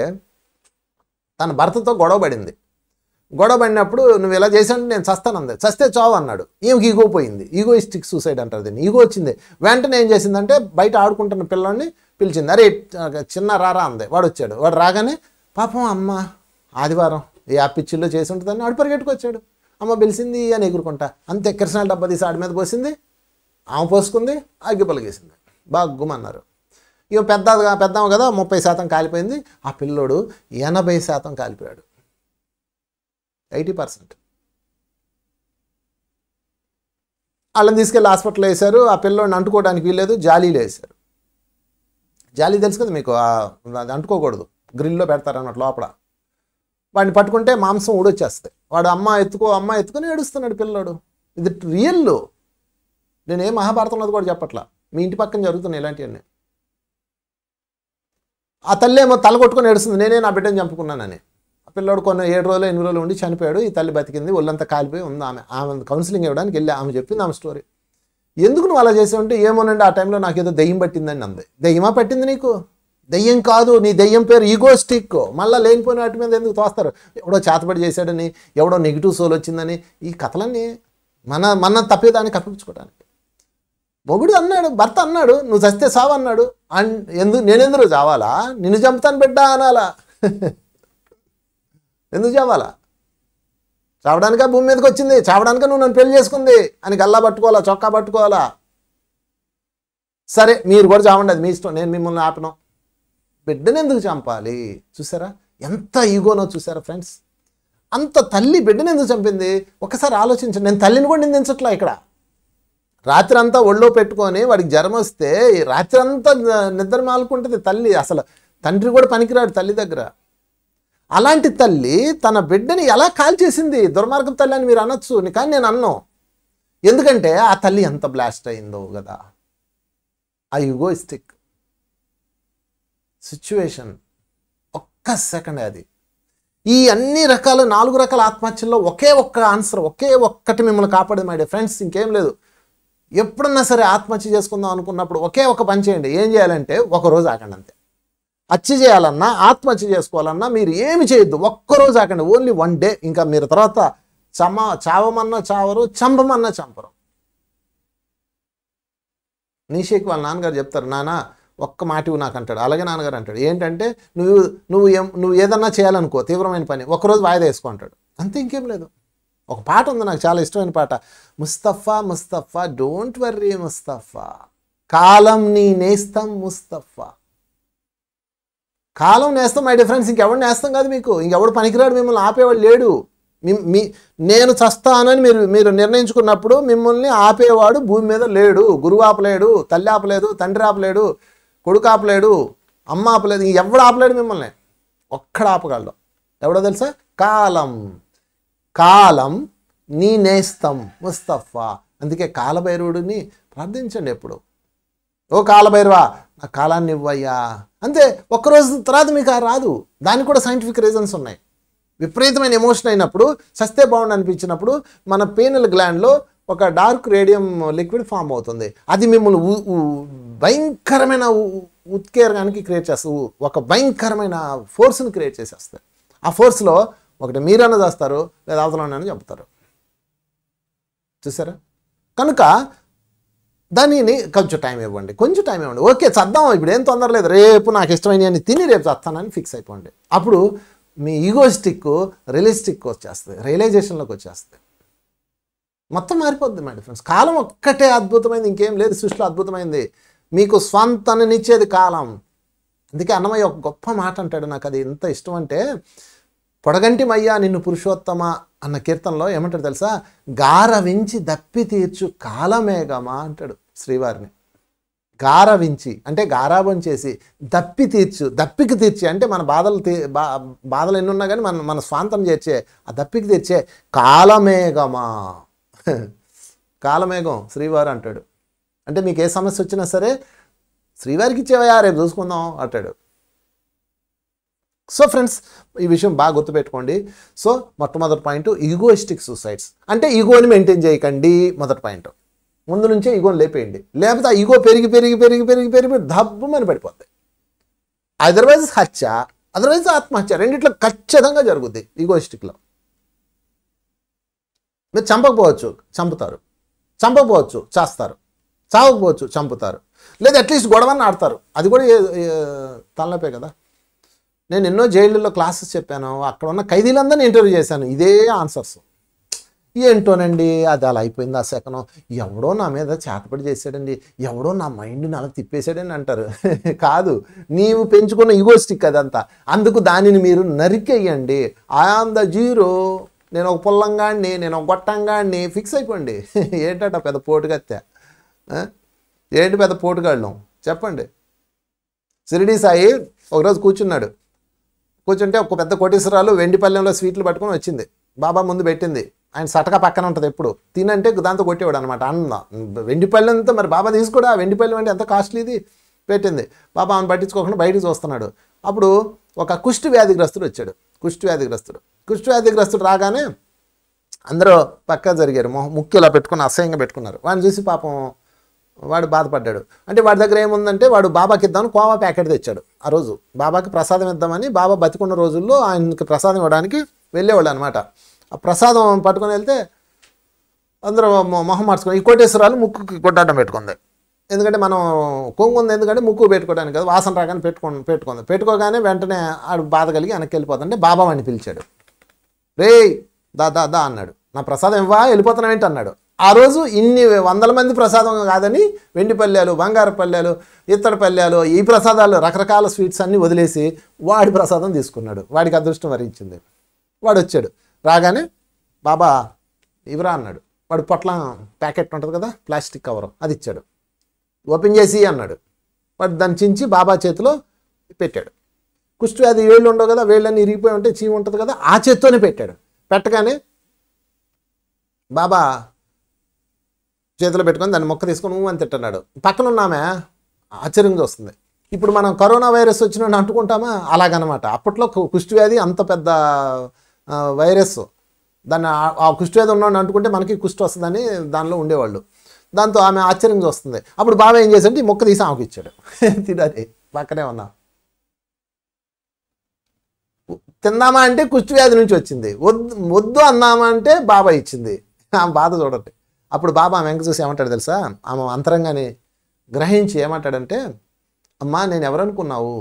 తన భర్తతో గొడవ పడింది గొడవ పడినప్పుడు నువ్వు ఇలా చేసాను నేను చస్తానంది చస్తే చావు అన్నాడు ఈమెకి ఈగో పోయింది ఈగోయిస్టిక్ సూసైడ్ అంటారు దీన్ని ఈగో వచ్చింది వెంటనే ఏం చేసిందంటే బయట ఆడుకుంటున్న పిల్లాడిని పిలిచింది అరే చిన్న రారా అంది వాడు వచ్చాడు వాడు రాగానే పాపం అమ్మ ఆదివారం ఏ ఆ పిచ్చిల్లో చేసి ఉంటుందని వాడు పరిగెట్టుకొచ్చాడు అమ్మ పిలిచింది అని ఎగురుకుంటా అంతే కిరసనాల డబ్బా తీసి ఆడి మీద పోసింది ఆమె పోసుకుంది అగ్గి పలిగేసింది బాగా గుమ్మన్నారు ఇక పెద్దగా పెద్దాము కదా ముప్పై శాతం కాలిపోయింది ఆ పిల్లోడు ఎనభై శాతం కాలిపోయాడు ఎయిటీ పర్సెంట్ వాళ్ళని తీసుకెళ్ళి హాస్పిటల్ వేశారు ఆ పిల్లోడిని అంటుకోవడానికి వీల్లేదు జాలీలు వేశారు జాలీ తెలుసు కదా మీకు ఆ- అది అంటుకోకూడదు గ్రిల్లో పెడతారు అన్నట్టు లోపల వాడిని పట్టుకుంటే మాంసం ఊడొచ్చేస్తాయి వాడు అమ్మ ఎత్తుకో అమ్మ ఎత్తుకొని ఏడుస్తున్నాడు పిల్లోడు ఇది రియల్ నేను ఏ మహాభారతంలో కూడా చెప్పట్లా మీ ఇంటి పక్కన జరుగుతున్నాయి ఇలాంటివన్నీ ఆ తల్లి ఏమో తల కొట్టుకొని ఏడుస్తుంది నేనే నా బిడ్డని చంపుకున్నానని ఆ పిల్లోడు కొన్ని ఏడు రోజులు ఎనిమిది రోజులు ఉండి చనిపోయాడు ఈ తల్లి బతికింది ఒళ్ళంతా కాలిపోయి ఉంది ఆమె ఆమె కౌన్సిలింగ్ ఇవ్వడానికి వెళ్ళి ఆమె చెప్పింది ఆమె స్టోరీ ఎందుకు నువ్వు అలా చేసావంటే ఏమోనండి ఆ టైంలో నాకు ఏదో దెయ్యం పట్టిందని అంది దెయ్యమా పట్టింది నీకు దెయ్యం కాదు నీ దెయ్యం పేరు ఈగోస్టిక్ మళ్ళీ లేనిపోయిన వాటి మీద ఎందుకు తోస్తారు ఎవడో చేతబడి చేశాడని ఎవడో నెగిటివ్ సోల్ వచ్చిందని ఈ కథలన్నీ మన మన తప్పేదాన్ని కప్పించుకోవడానికి మొగుడు అన్నాడు భర్త అన్నాడు నువ్వు చస్తే సావు అన్నాడు అన్ ఎందు నేనెందుకు చావాలా నిన్ను చంపుతాను బిడ్డ అనాలా ఎందుకు చావాలా చావడానికా భూమి మీదకి వచ్చింది చావడానికా నువ్వు నన్ను పెళ్లి చేసుకుంది అని గల్లా పట్టుకోవాలా చొక్కా పట్టుకోవాలా సరే మీరు కూడా చావండి అది మీ ఇష్టం నేను మిమ్మల్ని ఆపను బిడ్డను ఎందుకు చంపాలి చూసారా ఎంత ఈగోనో చూసారా ఫ్రెండ్స్ అంత తల్లి బిడ్డను ఎందుకు చంపింది ఒకసారి ఆలోచించండి నేను తల్లిని కూడా నిందించట్లా ఇక్కడ రాత్రి అంతా ఒళ్ళో పెట్టుకొని వాడికి జ్వరం వస్తే ఈ రాత్రి అంతా నిద్ర మాలుకుంటుంది తల్లి అసలు తండ్రి కూడా పనికిరాడు తల్లి దగ్గర అలాంటి తల్లి తన బిడ్డని ఎలా కాల్చేసింది దుర్మార్గం తల్లి అని మీరు అనొచ్చు ని- కానీ నేను అన్నాను ఎందుకంటే ఆ తల్లి ఎంత బ్లాస్ట్ అయిందో కదా ఆ యుగోయిస్టిక్ సిచ్యువేషన్ ఒక్క సెకండ్ అది ఈ అన్ని రకాల నాలుగు రకాల ఆత్మహత్యల్లో ఒకే ఒక్క ఆన్సర్ ఒకే ఒక్కటి మిమ్మల్ని కాపాడేది మై ఫ్రెండ్స్ ఇంకేం లేదు ఎప్పుడన్నా సరే ఆత్మహత్య చేసుకుందాం అనుకున్నప్పుడు ఒకే ఒక పని చేయండి ఏం చేయాలంటే ఒక రోజు ఆగండి అంతే హత్య చేయాలన్నా ఆత్మహత్య చేసుకోవాలన్నా మీరు ఏమి చేయొద్దు ఒక్కరోజు ఆకండి ఓన్లీ వన్ డే ఇంకా మీరు తర్వాత చమ చావమన్నా చావరు చంపమన్నా చంపరు నీషేక్ వాళ్ళ నాన్నగారు చెప్తారు నాన్న ఒక్క మాట ఇవ్వు నాకు అంటాడు అలాగే నాన్నగారు అంటాడు ఏంటంటే నువ్వు నువ్వు ఏం నువ్వు ఏదన్నా చేయాలనుకో తీవ్రమైన పని ఒక్కరోజు వాయిదా వేసుకో అంటాడు అంతే ఇంకేం లేదు ఒక పాట ఉంది నాకు చాలా ఇష్టమైన పాట Mustafa Mustafa don't worry Mustafa కాలం నీ నేస్తం ముస్తఫా కాలం నేస్తాం మై డిఫరెన్స్ ఇంకెవడు నేస్తాం కాదు మీకు ఇంకెవడు పనికిరాడు మిమ్మల్ని ఆపేవాడు లేడు మీ- మీ నేను చస్తానని మీరు మీరు నిర్ణయించుకున్నప్పుడు మిమ్మల్ని ఆపేవాడు భూమి మీద లేడు గురువు ఆపలేడు తల్లి ఆపలేదు తండ్రి ఆపలేడు కొడుకు ఆపలేడు అమ్మ ఆపలేదు ఎవడు ఆపలేడు మిమ్మల్ని ఒక్కడ ఆపగలడు ఎవడో తెలుసా కాలం కాలం నీ నేస్తం ముస్తఫా అందుకే కాలభైరవుడిని ప్రార్థించండి ఎప్పుడు ఓ కాలభైరవా నా కాలాన్ని ఇవ్వయ్యా అంతే ఒక్కరోజు తర్వాత మీకు ఆ రాదు దానికి కూడా సైంటిఫిక్ రీజన్స్ ఉన్నాయి విపరీతమైన ఎమోషన్ అయినప్పుడు సస్తే బాగుండు అనిపించినప్పుడు మన పీనల్ గ్లాండ్లో ఒక డార్క్ రేడియం లిక్విడ్ ఫామ్ అవుతుంది అది మిమ్మల్ని ఉ- ఉ- భయంకరమైన ఉ- ఉత్కేరగానికి క్రియేట్ చేస్తుంది ఉ- ఒక భయంకరమైన ఫోర్స్ని క్రియేట్ చేసేస్తుంది ఆ ఫోర్స్లో ఒకటి మీరన్నా చేస్తారు లేదా అవతలనైనా చెప్తారు చూసారా కనుక దానిని కొంచెం టైం ఇవ్వండి కొంచెం టైం ఇవ్వండి ఓకే చద్దాం ఇప్పుడు ఏం తొందర లేదు రేపు నాకు ఇష్టమైన తిని రేపు చస్తానని ఫిక్స్ అయిపోండి అప్పుడు మీ ఈగోస్టిక్ రియలిస్టిక్ వచ్చేస్తుంది రియలైజేషన్లోకి వచ్చేస్తుంది మొత్తం మారిపోద్ది మై ఫ్రెండ్స్ కాలం ఒక్కటే అద్భుతమైంది ఇంకేం లేదు సృష్టిలో అద్భుతమైంది మీకు స్వంతనిచ్చేది కాలం అందుకే అన్నమయ్య ఒక గొప్ప మాట అంటాడు నాకు అది ఎంత ఇష్టం అంటే పొడగంటి మయ్యా నిన్ను పురుషోత్తమ అన్న కీర్తనలో ఏమంటాడు తెలుసా గారవించి దప్పి తీర్చు కాలమేగమా అంటాడు శ్రీవారిని గారవించి అంటే గారాబం చేసి దప్పి తీర్చు దప్పికి తీర్చి అంటే మన బాధలు తీ బా బాధలు ఎన్ని ఉన్నా కానీ మన మన స్వాంతం చేర్చే ఆ దప్పికి తీర్చే కాలమేఘమా కాలమేఘం శ్రీవారు అంటాడు అంటే మీకు ఏ సమస్య వచ్చినా సరే శ్రీవారికి ఇచ్చేవయా రేపు చూసుకుందాం అంటాడు సో ఫ్రెండ్స్ ఈ విషయం బాగా గుర్తుపెట్టుకోండి సో మొట్టమొదటి పాయింట్ ఈగోయిస్టిక్ సూసైడ్స్ అంటే ఈగోని మెయింటైన్ చేయకండి మొదటి పాయింట్ ముందు నుంచే ఈగోని లేపేయండి లేకపోతే ఆ ఈగో పెరిగి పెరిగి పెరిగి పెరిగి పెరిగి దబ్బమని పడిపోద్ది అదర్వైజ్ హత్య అదర్వైజ్ ఆత్మహత్య రెండిట్లో ఖచ్చితంగా జరుగుద్ది ఈగోయిస్టిక్లో మీరు చంపకపోవచ్చు చంపుతారు చంపకపోవచ్చు చేస్తారు చావకపోవచ్చు చంపుతారు లేదా అట్లీస్ట్ గొడవని ఆడతారు అది కూడా ఏ- ఏ- తలనొప్పే కదా నేను ఎన్నో జైళ్ళల్లో క్లాసెస్ చెప్పాను అక్కడ ఉన్న ఖైదీలందరినీ ఇంటర్వ్యూ చేశాను ఇదే ఆన్సర్స్ ఏంటోనండి అది అలా అయిపోయింది ఆ శకనం ఎవడో నా మీద చేతపడి చేశాడండి ఎవడో నా మైండ్ని అలా తిప్పేశాడని అంటారు కాదు నీవు పెంచుకున్న ఈగోస్టిక్ అదంతా అందుకు దానిని మీరు నరికేయండి ఆమ్ ద జీరో నేను ఒక పుల్లంగాడిని నేను ఒక గొట్టంగాడిని ఫిక్స్ అయిపోండి ఏంటట పెద్ద పోటుగత్తె ఆ? ఏంటి పెద్ద పోటుగాళ్ళం చెప్పండి షిరిడి సాయి ఒకరోజు కూర్చున్నాడు కూర్చుంటే ఒక పెద్ద కోటీశ్వరాలు వెండి పల్లెంలో స్వీట్లు పట్టుకొని వచ్చింది బాబా ముందు పెట్టింది ఆయన సటక పక్కన ఉంటుంది ఎప్పుడు తినంటే దాంతో కొట్టేవాడు అనమాట అన్న వెండి పల్లెంతో మరి బాబా తీసుకోడా వెండి పల్లెం అంటే ఎంత కాస్ట్లీది పెట్టింది బాబా ఆమెను పట్టించుకోకుండా బయటికి చూస్తున్నాడు అప్పుడు ఒక కుష్టి వ్యాధిగ్రస్తుడు వచ్చాడు కుష్టి వ్యాధిగ్రస్తుడు కుష్టి వ్యాధిగ్రస్తుడు రాగానే అందరూ పక్కా జరిగారు మొహం ముక్కు ఇలా పెట్టుకుని అసహ్యంగా పెట్టుకున్నారు వాడిని చూసి పాపం వాడు బాధపడ్డాడు అంటే వాడి దగ్గర ఏముందంటే వాడు బాబాకి ఇద్దామని కోవా ప్యాకెట్ తెచ్చాడు ఆ రోజు బాబాకి ప్రసాదం ఇద్దామని బాబా బతికున్న రోజుల్లో ఆయనకి ప్రసాదం ఇవ్వడానికి వెళ్ళేవాళ్ళు అనమాట ఆ ప్రసాదం పట్టుకొని వెళ్తే అందరూ మొ- మొహం మార్చుకొని ఈ కోటేశ్వరాలు ముక్కుకి కొట్టాటం పెట్టుకుంది ఎందుకంటే మనం కొంగు ఉంది ఎందుకంటే ముక్కు పెట్టుకోవడానికి కదా వాసన రాగానే పెట్టుకో పెట్టుకుంది పెట్టుకోగానే వెంటనే ఆడు బాధ కలిగి వెనక్కి వెళ్ళిపోతుంటే బాబా వాడిని పిలిచాడు రేయ్ దా దా దా అన్నాడు నా ప్రసాదం ఇవ్వా వెళ్ళిపోతున్నావేంటి అన్నాడు ఆ రోజు ఇన్ని వందల మంది ప్రసాదం కాదని వెండి పల్లెలు బంగారు పల్లెలు ఇత్తడి పల్లెలు ఈ ప్రసాదాలు రకరకాల స్వీట్స్ అన్నీ వదిలేసి వాడి ప్రసాదం తీసుకున్నాడు వాడికి అదృష్టం వరించింది వాడు వచ్చాడు రాగానే బాబా ఇవరా అన్నాడు వాడు పొట్ల ప్యాకెట్ ఉంటుంది కదా ప్లాస్టిక్ కవర్ అది ఇచ్చాడు ఓపెన్ చేసి అన్నాడు వాడు దాన్ని చించి బాబా చేతిలో పెట్టాడు కుష్టి వ్యాధి వేళ్ళు ఉండవు కదా వేళ్ళని ఇరిగిపోయి ఉంటే చీమ ఉంటుంది కదా ఆ చేత్తోనే పెట్టాడు పెట్టగానే బాబా చేతిలో పెట్టుకొని దాన్ని మొక్క తీసుకొని ఊ అని తిట్టన్నాడు పక్కన ఉన్నామే ఆశ్చర్యంగా వస్తుంది ఇప్పుడు మనం కరోనా వైరస్ వచ్చిన అంటుకుంటామా అలాగనమాట అప్పట్లో కు- కుష్టి వ్యాధి అంత పెద్ద ఆ, వైరస్ దాన్ని ఆ- ఆ కుష్టి వ్యాధి ఉన్నాడు అంటుకుంటే మనకి కుష్టి వస్తుందని దానిలో ఉండేవాళ్ళు దాంతో ఆమె ఆశ్చర్యంగా వస్తుంది అప్పుడు బాబా ఏం చేశాడంటే ఈ మొక్క తీసి ఆమెకు ఇచ్చాడు తినాలి పక్కనే ఉన్నా తిందామా అంటే కుష్టి వ్యాధి నుంచి వచ్చింది వద్దు వద్దు అన్నామా అంటే బాబా ఇచ్చింది ఆమె బాధ చూడండి అప్పుడు బాబా ఆమె వెంక చూసి ఏమంటాడు తెలుసా ఆమె అంతరంగానే గ్రహించి ఏమంటాడంటే అమ్మా నేను ఎవరనుకున్నావు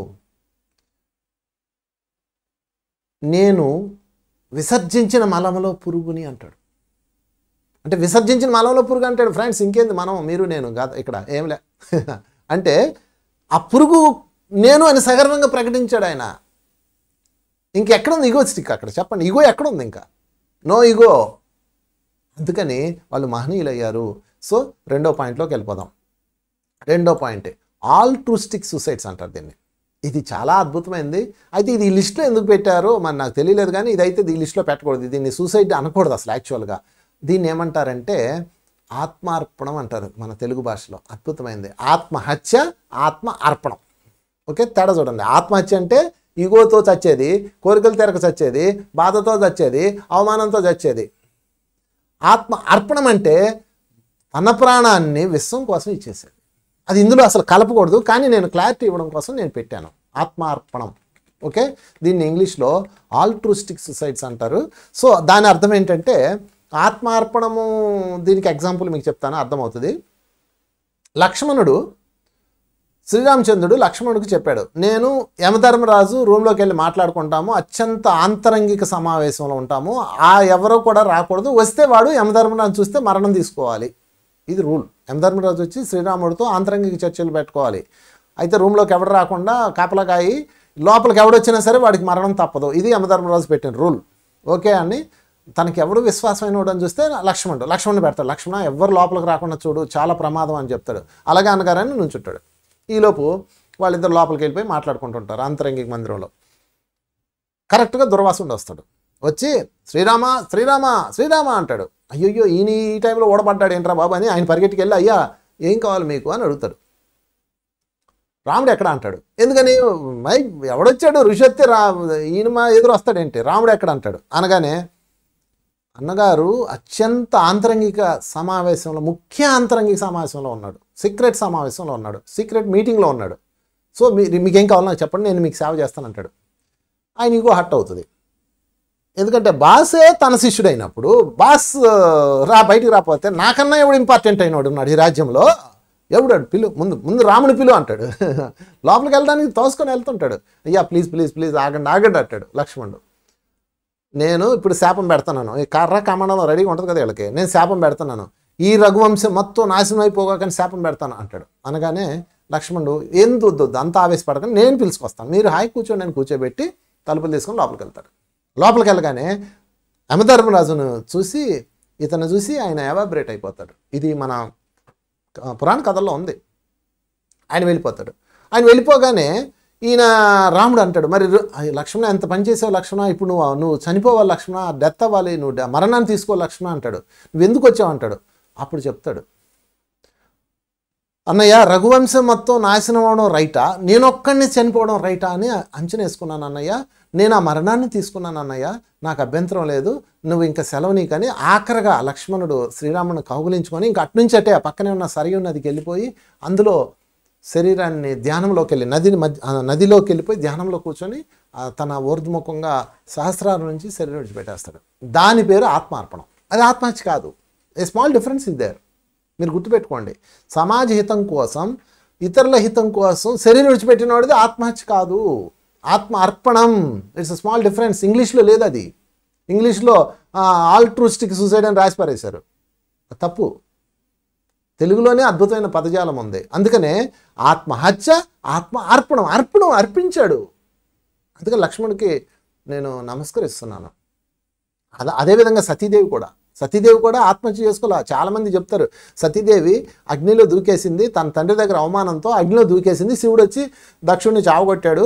నేను విసర్జించిన మలంలో పురుగుని అంటాడు అంటే విసర్జించిన మలంలో పురుగు అంటాడు ఫ్రెండ్స్ ఇంకేంది మనం మీరు నేను కాదు ఇక్కడ ఏంలే అంటే ఆ పురుగు నేను అని సగర్వంగా ప్రకటించాడు ఆయన ఇంకెక్కడుంది ఈగో స్టిక్ అక్కడ చెప్పండి ఈగో ఎక్కడుంది ఇంకా నో ఈగో అందుకని వాళ్ళు మహనీయులు అయ్యారు సో రెండో పాయింట్లోకి వెళ్ళిపోదాం రెండో పాయింట్ ఆల్ట్రూస్టిక్ సూసైడ్స్ అంటారు దీన్ని ఇది చాలా అద్భుతమైంది అయితే ఇది ఈ లిస్ట్లో ఎందుకు పెట్టారో మరి నాకు తెలియలేదు కానీ ఇదైతే ఈ లిస్ట్లో పెట్టకూడదు దీన్ని సూసైడ్ అనకూడదు అసలు యాక్చువల్గా దీన్ని ఏమంటారంటే ఆత్మార్పణం అంటారు మన తెలుగు భాషలో అద్భుతమైంది ఆత్మహత్య ఆత్మ అర్పణం ఓకే తేడా చూడండి ఆత్మహత్య అంటే ఈగోతో చచ్చేది కోరికలు తెరక చచ్చేది బాధతో చచ్చేది అవమానంతో చచ్చేది ఆత్మ అర్పణం అంటే తన ప్రాణాన్ని విశ్వం కోసం ఇచ్చేసేది అది ఇందులో అసలు కలపకూడదు కానీ నేను క్లారిటీ ఇవ్వడం కోసం నేను పెట్టాను ఆత్మార్పణం ఓకే దీన్ని ఇంగ్లీష్లో ఆల్ట్రూస్టిక్ సుసైడ్స్ అంటారు సో దాని అర్థం ఏంటంటే ఆత్మార్పణము దీనికి ఎగ్జాంపుల్ మీకు చెప్తాను అర్థమవుతుంది లక్ష్మణుడు శ్రీరామచంద్రుడు లక్ష్మణుడికి చెప్పాడు నేను యమధర్మరాజు రూమ్లోకి వెళ్ళి మాట్లాడుకుంటాము అత్యంత ఆంతరంగిక సమావేశంలో ఉంటాము ఆ ఎవరో కూడా రాకూడదు వస్తే వాడు యమధర్మరాజు చూస్తే మరణం తీసుకోవాలి ఇది రూల్ యమధర్మరాజు వచ్చి శ్రీరాముడితో ఆంతరంగిక చర్చలు పెట్టుకోవాలి అయితే రూమ్లోకి ఎవడు రాకుండా కాపలకాయి లోపలికి ఎవడొచ్చినా సరే వాడికి మరణం తప్పదు ఇది యమధర్మరాజు పెట్టిన రూల్ ఓకే అని తనకి ఎవడు విశ్వాసమైన వాడు అని చూస్తే లక్ష్మణుడు లక్ష్మణుడు పెడతాడు లక్ష్మణ ఎవరు లోపలికి రాకుండా చూడు చాలా ప్రమాదం అని చెప్తాడు అలాగే అనగారని నుంచుంటాడు ఈలోపు వాళ్ళిద్దరు లోపలికి వెళ్ళిపోయి మాట్లాడుకుంటుంటారు అంతరంగిక మందిరంలో కరెక్ట్గా దుర్వాసుడు వస్తాడు వచ్చి శ్రీరామ శ్రీరామ శ్రీరామ అంటాడు అయ్యయ్యో ఈయన ఈ టైంలో ఓడబడ్డాడు ఏంట్రా బాబు అని ఆయన పరిగెట్టుకు వెళ్ళి అయ్యా ఏం కావాలి మీకు అని అడుగుతాడు రాముడు ఎక్కడ అంటాడు ఎందుకని మై ఎవడొచ్చాడు ఋషి రా ఈయన మా ఎదురు వస్తాడేంటి రాముడు ఎక్కడ అంటాడు అనగానే అన్నగారు అత్యంత ఆంతరంగిక సమావేశంలో ముఖ్య ఆంతరంగిక సమావేశంలో ఉన్నాడు సీక్రెట్ సమావేశంలో ఉన్నాడు సీక్రెట్ మీటింగ్లో ఉన్నాడు సో మీ మీకేం కావాలో నాకు చెప్పండి నేను మీకు సేవ చేస్తానంటాడు ఆయన ఇంకో హట్ అవుతుంది ఎందుకంటే బాసే తన శిష్యుడైనప్పుడు బాస్ రా బయటికి రాకపోతే నాకన్నా ఎవడు ఇంపార్టెంట్ అయినాడు ఉన్నాడు ఈ రాజ్యంలో ఎవడాడు పిలు ముందు ముందు రాముని పిలు అంటాడు లోపలికి వెళ్ళడానికి తోసుకొని వెళ్తుంటాడు అయ్యా ప్లీజ్ ప్లీజ్ ప్లీజ్ ఆగండి ఆగండి అంటాడు లక్ష్మణుడు నేను ఇప్పుడు శాపం పెడుతున్నాను ఈ కర్ర కమండలం రెడీగా ఉంటుంది కదా వీళ్ళకి నేను శాపం పెడుతున్నాను ఈ రఘువంశం మొత్తం నాశనం అయిపోగాకని శాపం పెడతాను అంటాడు అనగానే లక్ష్మణుడు ఎందుకు వద్దు వద్దు అంత ఆవేశపడకని నేను పిలుచుకొస్తాను మీరు హాయి కూర్చొని నేను కూర్చోబెట్టి తలుపులు తీసుకొని లోపలికి వెళ్తాడు లోపలికి వెళ్ళగానే యమధర్మరాజును చూసి ఇతను చూసి ఆయన ఎవాబరేట్ అయిపోతాడు ఇది మన ఆ, పురాణ కథల్లో ఉంది ఆయన వెళ్ళిపోతాడు ఆయన వెళ్ళిపోగానే ఈయన రాముడు అంటాడు మరి రు- ఆ, లక్ష్మణ ఎంత పని చేసావు లక్ష్మణ ఇప్పుడు నువ్వు నువ్వు చనిపోవాలి లక్ష్మణ డెత్ అవ్వాలి నువ్వు డ- మరణాన్ని తీసుకో లక్ష్మణ అంటాడు నువ్వు ఎందుకు వచ్చావు అంటాడు అప్పుడు చెప్తాడు అన్నయ్య రఘువంశం మొత్తం నాశనం అవడం రైటా నేను ఒక్కడిని చనిపోవడం రైటా అని అంచనా వేసుకున్నాను అన్నయ్య నేను ఆ మరణాన్ని తీసుకున్నాను అన్నయ్య నాకు అభ్యంతరం లేదు నువ్వు ఇంకా సెలవు నీకని ఆఖరగా లక్ష్మణుడు శ్రీరాముని కౌగులించుకొని ఇంక అట్నుంచి అటే ఆ పక్కనే ఉన్న సరియు నదికి వెళ్ళిపోయి అందులో శరీరాన్ని ధ్యానంలోకి వెళ్ళి నదిని మధ్య ఆ నదిలోకి వెళ్ళిపోయి ధ్యానంలో కూర్చొని ఆ తన ఊర్ధ్ముఖంగా సహస్రాల నుంచి శరీరం విడిచిపెట్టేస్తాడు దాని పేరు ఆత్మార్పణం అది ఆత్మహత్య కాదు a small difference is there మీరు గుర్తుపెట్టుకోండి సమాజ హితం కోసం ఇతరుల హితం కోసం శరీరం విడిచిపెట్టినవాడిది ఆత్మహత్య కాదు ఆత్మ అర్పణం ఇట్స్ స్మాల్ డిఫరెన్స్ ఇంగ్లీష్లో లేదు అది ఇంగ్లీష్లో ఆల్ట్రూస్టిక్ సూసైడ్ అని రాసి పారేశారు తప్పు తెలుగులోనే అద్భుతమైన పదజాలం ఉంది అందుకనే ఆత్మహత్య ఆత్మ అర్పణం అర్పణం అర్పించాడు అందుకే లక్ష్మణుడికి నేను నమస్కరిస్తున్నాను అదే అదేవిధంగా సతీదేవి కూడా సతీదేవి కూడా ఆత్మహత్య చేసుకోలే చాలామంది చెప్తారు సతీదేవి అగ్నిలో దూకేసింది తన తండ్రి దగ్గర అవమానంతో అగ్నిలో దూకేసింది శివుడు వచ్చి దక్షుడిని చావగొట్టాడు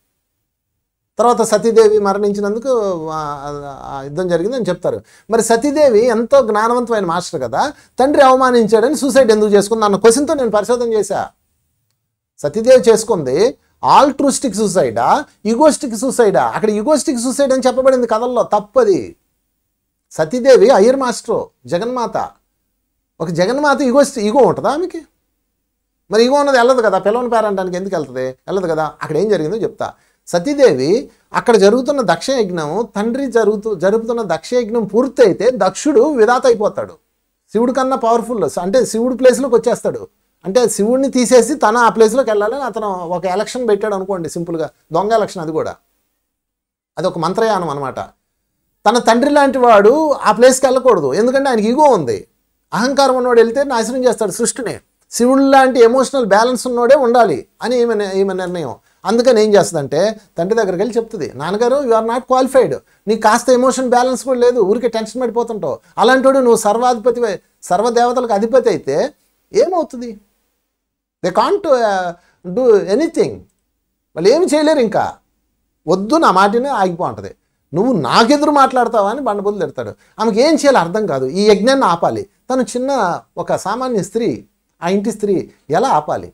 తర్వాత సతీదేవి మరణించినందుకు ఆ, ఆ యుద్ధం జరిగిందని చెప్తారు మరి సతీదేవి ఎంతో జ్ఞానవంతమైన మాస్టర్ కదా తండ్రి అవమానించాడని సూసైడ్ ఎందుకు చేసుకుంది అన్న క్వశ్చన్తో నేను పరిశోధన చేశా సతీదేవి చేసుకుంది ఆల్ట్రూస్టిక్ సూసైడా ఈగోస్టిక్ సూసైడా అక్కడ ఈగోస్టిక్ సూసైడ్ అని చెప్పబడింది కథల్లో తప్పది సతీదేవి అయ్యర్ మాస్టర్ జగన్మాత ఒక జగన్మాత ఈగోస్ట్ ఈగో ఉంటుందా ఆమెకి మరి ఈగో ఉన్నది వెళ్ళదు కదా పిల్లవని పేరంటానికి ఎందుకు వెళ్తుంది వెళ్ళదు కదా అక్కడ ఏం జరిగిందో చెప్తా సతీదేవి అక్కడ జరుగుతున్న దక్ష యజ్ఞం తండ్రి జరుగుతూ జరుగుతున్న దక్ష యజ్ఞం పూర్తయితే దక్షుడు విధాత అయిపోతాడు శివుడి కన్నా పవర్ఫుల్ అంటే శివుడి ప్లేస్లోకి వచ్చేస్తాడు అంటే శివుడిని తీసేసి తన ఆ ప్లేస్లోకి వెళ్ళాలని అతను ఒక ఎలక్షన్ పెట్టాడు అనుకోండి సింపుల్గా దొంగ ఎలక్షన్ అది కూడా అది ఒక మంత్రయానం అనమాట తన తండ్రి లాంటి వాడు ఆ ప్లేస్కి వెళ్ళకూడదు ఎందుకంటే ఆయనకి ఈగో ఉంది అహంకారం ఉన్నవాడు వెళ్తే నాశనం చేస్తాడు సృష్టిని శివుడు లాంటి ఎమోషనల్ బ్యాలెన్స్ ఉన్నోడే ఉండాలి అని ఈమె ఈమె నిర్ణయం అందుకని ఏం చేస్తుందంటే తండ్రి దగ్గరికి వెళ్ళి చెప్తుంది నాన్నగారు యు ఆర్ నాట్ క్వాలిఫైడ్ నీకు కాస్త ఎమోషన్ బ్యాలెన్స్ కూడా లేదు ఊరికే టెన్షన్ పడిపోతుంటావు అలాంటోడు నువ్వు సర్వాధిపతి సర్వదేవతలకు అధిపతి అయితే ఏమవుతుంది దే కాంట్ డూ ఎనీథింగ్ వాళ్ళు ఏమి చేయలేరు ఇంకా వద్దు నా మాటనే ఆగిపో అంటది నువ్వు నాకెదురు మాట్లాడతావా అని బండబుద్ధులు తిడతాడు ఆమెకి ఏం చేయాలో అర్థం కాదు ఈ యజ్ఞాన్ని ఆపాలి తను చిన్న ఒక సామాన్య స్త్రీ ఆ ఇంటి స్త్రీ ఎలా ఆపాలి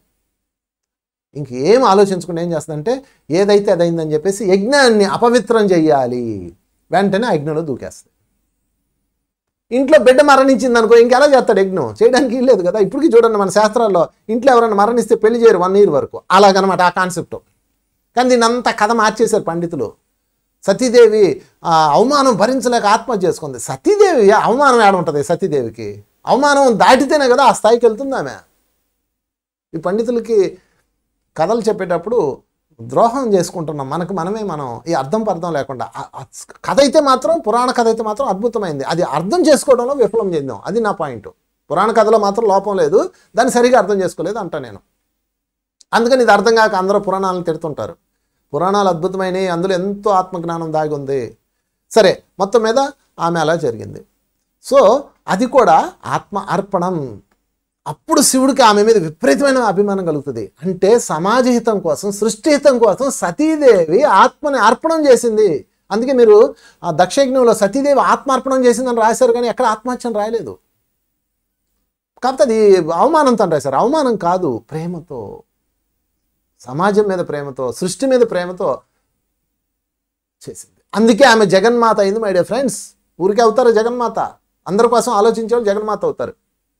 ఇంకేం ఆలోచించకుండా ఏం చేస్తుందంటే ఏదైతే అదైందని చెప్పేసి యజ్ఞాన్ని అపవిత్రం చెయ్యాలి వెంటనే అగ్నిలో దూకేస్తుంది ఇంట్లో బిడ్డ మరణించింది అనుకో ఇంకెలా చేస్తాడు యజ్ఞం చేయడానికి లేదు కదా ఇప్పటికీ చూడండి మన శాస్త్రాల్లో ఇంట్లో ఎవరైనా మరణిస్తే పెళ్లి చేయరు వన్ ఇయర్ వరకు అలాగనమాట ఆ కాన్సెప్ట్ కానీ దీన్ని అంతా కథ మార్చేశారు పండితులు సతీదేవి ఆ అవమానం భరించలేక ఆత్మహత్య చేసుకుంది సతీదేవి అవమానం ఏడ ఉంటుంది సతీదేవికి అవమానం దాటితేనే కదా ఆ స్థాయికి వెళ్తుంది ఆమె ఈ పండితులకి కథలు చెప్పేటప్పుడు ద్రోహం చేసుకుంటున్నాం మనకు మనమే మనం ఈ అర్థం పర్థం లేకుండా ఆ- ఆ కథ అయితే మాత్రం పురాణ కథ అయితే మాత్రం అద్భుతమైంది అది అర్థం చేసుకోవడంలో విఫలం చెందాం అది నా పాయింట్ పురాణ కథలో మాత్రం లోపం లేదు దాన్ని సరిగా అర్థం చేసుకోలేదు అంటా నేను అందుకని ఇది అర్థం కాక అందరూ పురాణాలను తిడుతుంటారు పురాణాలు అద్భుతమైనవి అందులో ఎంతో ఆత్మజ్ఞానం దాగి ఉంది సరే మొత్తం మీద ఆమె అలా జరిగింది సో అది కూడా ఆత్మ అర్పణం అప్పుడు శివుడికి ఆమె మీద విపరీతమైన అభిమానం కలుగుతుంది అంటే సమాజ హితం కోసం సృష్టి హితం కోసం సతీదేవి ఆత్మని అర్పణం చేసింది అందుకే మీరు ఆ దక్షయజ్ఞంలో సతీదేవి ఆత్మార్పణం చేసిందని రాశారు కానీ ఎక్కడ ఆత్మహత్యని రాయలేదు కాకపోతే అది అవమానంతో రాశారు అవమానం కాదు ప్రేమతో సమాజం మీద ప్రేమతో సృష్టి మీద ప్రేమతో చేసింది అందుకే ఆమె జగన్మాత అయింది మై డియర్ ఫ్రెండ్స్ ఊరికే అవుతారు జగన్మాత అందరి కోసం ఆలోచించే జగన్మాత అవుతారు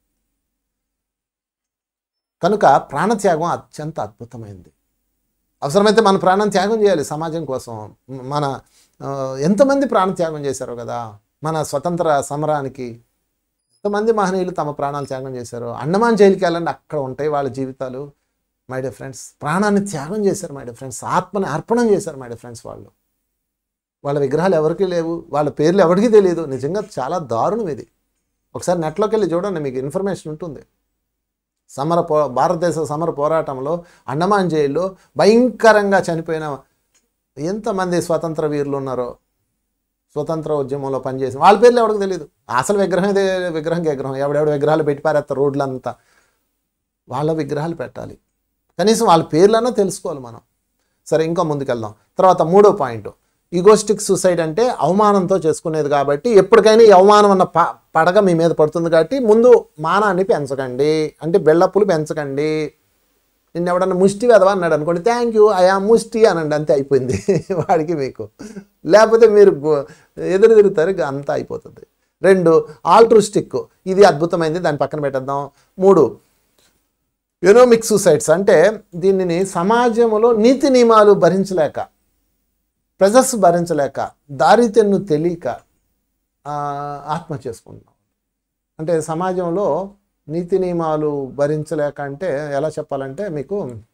కనుక ప్రాణత్యాగం అత్యంత అద్భుతమైంది అవసరమైతే మన ప్రాణం త్యాగం చేయాలి సమాజం కోసం మన ఆ, ఎంతమంది ప్రాణత్యాగం చేశారో కదా మన స్వతంత్ర సమరానికి ఎంతమంది మహనీయులు తమ ప్రాణాలు త్యాగం చేశారు అండమాన్ జైలుకి వెళ్ళండి అక్కడ ఉంటాయి వాళ్ళ జీవితాలు మై డియర్ ఫ్రెండ్స్ ప్రాణాన్ని త్యాగం చేశారు మై డియర్ ఫ్రెండ్స్ ఆత్మని అర్పణం చేశారు మై డియర్ ఫ్రెండ్స్ వాళ్ళు వాళ్ళ విగ్రహాలు ఎవరికి లేవు వాళ్ళ పేర్లు ఎవరికీ తెలియదు నిజంగా చాలా దారుణం ఇది ఒకసారి నెట్లోకి వెళ్ళి చూడండి మీకు ఇన్ఫర్మేషన్ ఉంటుంది సమర పో భారతదేశ సమర పోరాటంలో అండమాన్ జైల్లో భయంకరంగా చనిపోయిన ఎంతమంది స్వతంత్ర వీరులు ఉన్నారో స్వతంత్ర ఉద్యమంలో పనిచేసి వాళ్ళ పేర్లు ఎవరికి తెలియదు అసలు విగ్రహం ఇదే విగ్రహం విగ్రహం ఎవడెవడ విగ్రహాలు పెట్టి పారేస్తారు రోడ్లంతా వాళ్ళ విగ్రహాలు పెట్టాలి కనీసం వాళ్ళ పేర్లన్నా తెలుసుకోవాలి మనం సరే ఇంకా ముందుకెళ్దాం తర్వాత మూడో పాయింట్ ఈగోస్టిక్ సూసైడ్ అంటే అవమానంతో చేసుకునేది కాబట్టి ఎప్పటికైనా ఈ అవమానం అన్న ప పడగ మీ మీద పడుతుంది కాబట్టి ముందు మానాన్ని పెంచకండి అంటే బెళ్ళప్పులు పెంచకండి నిన్న ఎవడన్నా ముష్టి వెదవా అన్నాడు అనుకోండి థ్యాంక్ యూ అయా ముష్టి అనండి అంతే అయిపోయింది వాడికి మీకు లేకపోతే మీరు గో- ఎదురు తిరుగుతారు ఇక అంతా అయిపోతుంది రెండు ఆల్ట్రుస్టిక్ ఇది అద్భుతమైంది దాన్ని పక్కన పెట్టేద్దాం మూడు యునోమిక్ సూసైడ్స్ అంటే దీనిని సమాజంలో నీతి నియమాలు భరించలేక ప్రజస్ భరించలేక దారితెన్ను తెలియక ఆ, ఆత్మహత్య చేసుకుంటున్నాం అంటే సమాజంలో నీతి నియమాలు భరించలేక అంటే ఎలా చెప్పాలంటే మీకు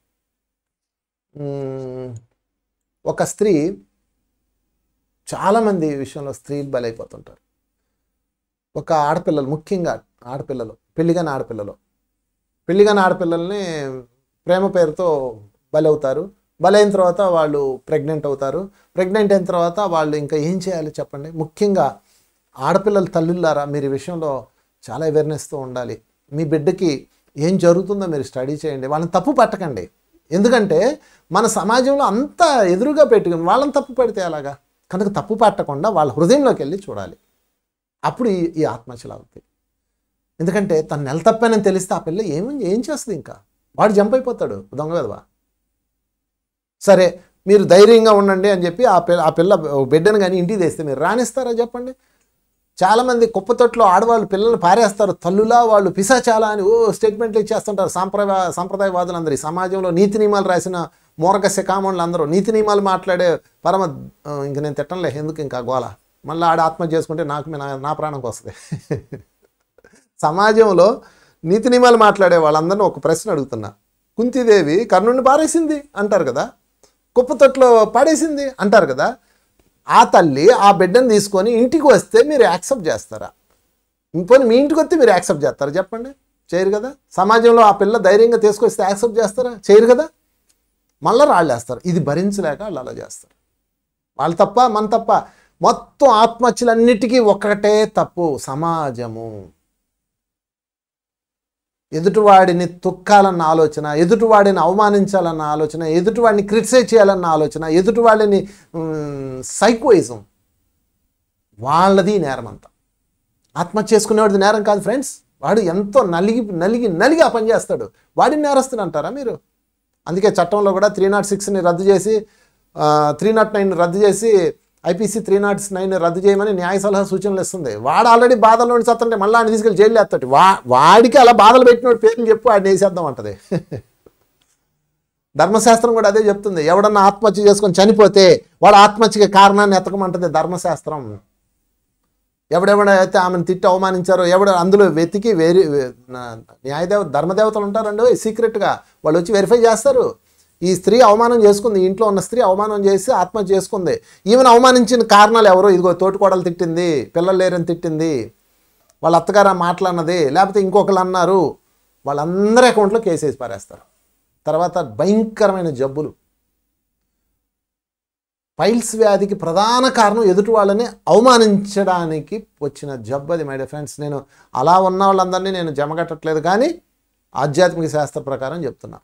మ్, ఒక స్త్రీ చాలామంది ఈ విషయంలో స్త్రీలు బలైపోతుంటారు ఒక ఆడపిల్లలు ముఖ్యంగా ఆడపిల్లలు పెళ్ళిగాని ఆడపిల్లలు పెళ్ళిగాని ఆడపిల్లల్ని ప్రేమ పేరుతో బలవుతారు బలైన తర్వాత వాళ్ళు ప్రెగ్నెంట్ అవుతారు ప్రెగ్నెంట్ అయిన తర్వాత వాళ్ళు ఇంకా ఏం చేయాలి చెప్పండి ముఖ్యంగా ఆడపిల్లల తల్లులారా మీరు ఈ విషయంలో చాలా అవేర్నెస్తో ఉండాలి మీ బిడ్డకి ఏం జరుగుతుందో మీరు స్టడీ చేయండి వాళ్ళని తప్పు పట్టకండి ఎందుకంటే మన సమాజంలో అంతా ఎదురుగా పెట్టుకుని వాళ్ళని తప్పు పెడితే అలాగా కనుక తప్పు పట్టకుండా వాళ్ళ హృదయంలోకి వెళ్ళి చూడాలి అప్పుడు ఈ ఈ ఆత్మహత్యలు అవుతాయి ఎందుకంటే తను నెల తప్పానని తెలిస్తే ఆ పిల్ల ఏం ఏం చేస్తుంది ఇంకా వాడు జంప్ అయిపోతాడు దొంగ విధవా సరే మీరు ధైర్యంగా ఉండండి అని చెప్పి ఆ పిల్ల ఆ పిల్ల బిడ్డను కానీ ఇంటికి తెస్తే మీరు రాణిస్తారా చెప్పండి చాలామంది కుప్పతొట్లో ఆడవాళ్ళు పిల్లల్ని పారేస్తారు తల్లులా వాళ్ళు పిశాచాలా అని ఓ స్టేట్మెంట్లు ఇచ్చేస్తుంటారు సాంప్రదాయ సాంప్రదాయవాదులందరూ ఈ సమాజంలో నీతి నియమాలు రాసిన మూరక శకామణులు అందరూ నీతి నియమాలు మాట్లాడే పరమ ఆ, ఇంక నేను తిట్టంలే ఎందుకు ఇంకా గోల మళ్ళీ ఆడ ఆత్మహత్య చేసుకుంటే నాకు మీ- నా- నా ప్రాణంకి వస్తుంది సమాజంలో నీతి నియమాలు మాట్లాడే వాళ్ళందరినీ ఒక ప్రశ్న అడుగుతున్నా కుంతిదేవి కర్ణుడిని పారేసింది అంటారు కదా కుప్పతొట్లో పడేసింది అంటారు కదా ఆ తల్లి ఆ బిడ్డను తీసుకొని ఇంటికి వస్తే మీరు యాక్సెప్ట్ చేస్తారా పోనీ మీ ఇంటికి వస్తే మీరు యాక్సెప్ట్ చేస్తారా చెప్పండి చేయరు కదా సమాజంలో ఆ పిల్ల ధైర్యంగా తీసుకొస్తే యాక్సెప్ట్ చేస్తారా చేయరు కదా మళ్ళీ రాళ్ళు వేస్తారు ఇది భరించలేక వాళ్ళు అలా చేస్తారు వాళ్ళు తప్ప మన తప్ప మొత్తం ఆత్మహత్యలన్నిటికీ ఒకటే తప్పు సమాజము ఎదుటివాడిని తొక్కాలన్న ఆలోచన ఎదుటివాడిని అవమానించాలన్న ఆలోచన ఎదుటివాడిని క్రిటిసైజ్ చేయాలన్న ఆలోచన ఎదుటివాడిని సైకోయిజం వాళ్ళది నేరం అంతా ఆత్మహత్య చేసుకునేవాడిది నేరం కాదు ఫ్రెండ్స్ వాడు ఎంతో నలిగి నలిగి నలిగి ఆ పని చేస్తాడు వాడిని నేరస్తుని అంటారా మీరు అందుకే చట్టంలో కూడా త్రీ నాట్ సిక్స్ని రద్దు చేసి త్రీ నాట్ నైన్ రద్దు చేసి ఐపీసీ త్రీ నాట్ నైన్ రద్దు చేయమని న్యాయ సలహా సూచనలు ఇస్తుంది వాడు ఆల్రెడీ బాధల్లో ఉండి చత్తంటే మళ్ళీ ఆయన తీసుకెళ్ళి జైలు వేస్తాడు వా వాడికి అలా బాధలు పెట్టినోడు పేర్లు చెప్పు ఆయన వేసేద్దాం అంటది ధర్మశాస్త్రం కూడా అదే చెప్తుంది ఎవడన్నా ఆత్మహత్య చేసుకొని చనిపోతే వాడు ఆత్మహత్యకి కారణాన్ని ఎతకమంటది ధర్మశాస్త్రం ఎవడెవడైతే ఆమెను తిట్టి అవమానించారో ఎవడు అందులో వెతికి వేరి వే- నా- న్యాయదేవ ధర్మదేవతలు ఉంటారండి సీక్రెట్గా వాళ్ళు వచ్చి వెరిఫై చేస్తారు ఈ స్త్రీ అవమానం చేసుకుంది ఈ ఇంట్లో ఉన్న స్త్రీ అవమానం చేసి ఆత్మహత్య చేసుకుంది ఈమెను అవమానించిన కారణాలు ఎవరో ఇదిగో తోటికోడలు తిట్టింది పిల్లలు లేరని తిట్టింది వాళ్ళ అత్తగారు ఆ మాటలన్నది లేకపోతే ఇంకొకరు అన్నారు వాళ్ళందరి అకౌంట్లో కేసు వేసి పారేస్తారు తర్వాత భయంకరమైన జబ్బులు పైల్స్ వ్యాధికి ప్రధాన కారణం ఎదుటి వాళ్ళని అవమానించడానికి వచ్చిన జబ్బు అది మై డియర్ ఫ్రెండ్స్ నేను అలా ఉన్న వాళ్ళందరినీ నేను జమగట్టట్లేదు కానీ ఆధ్యాత్మిక శాస్త్ర ప్రకారం చెప్తున్నా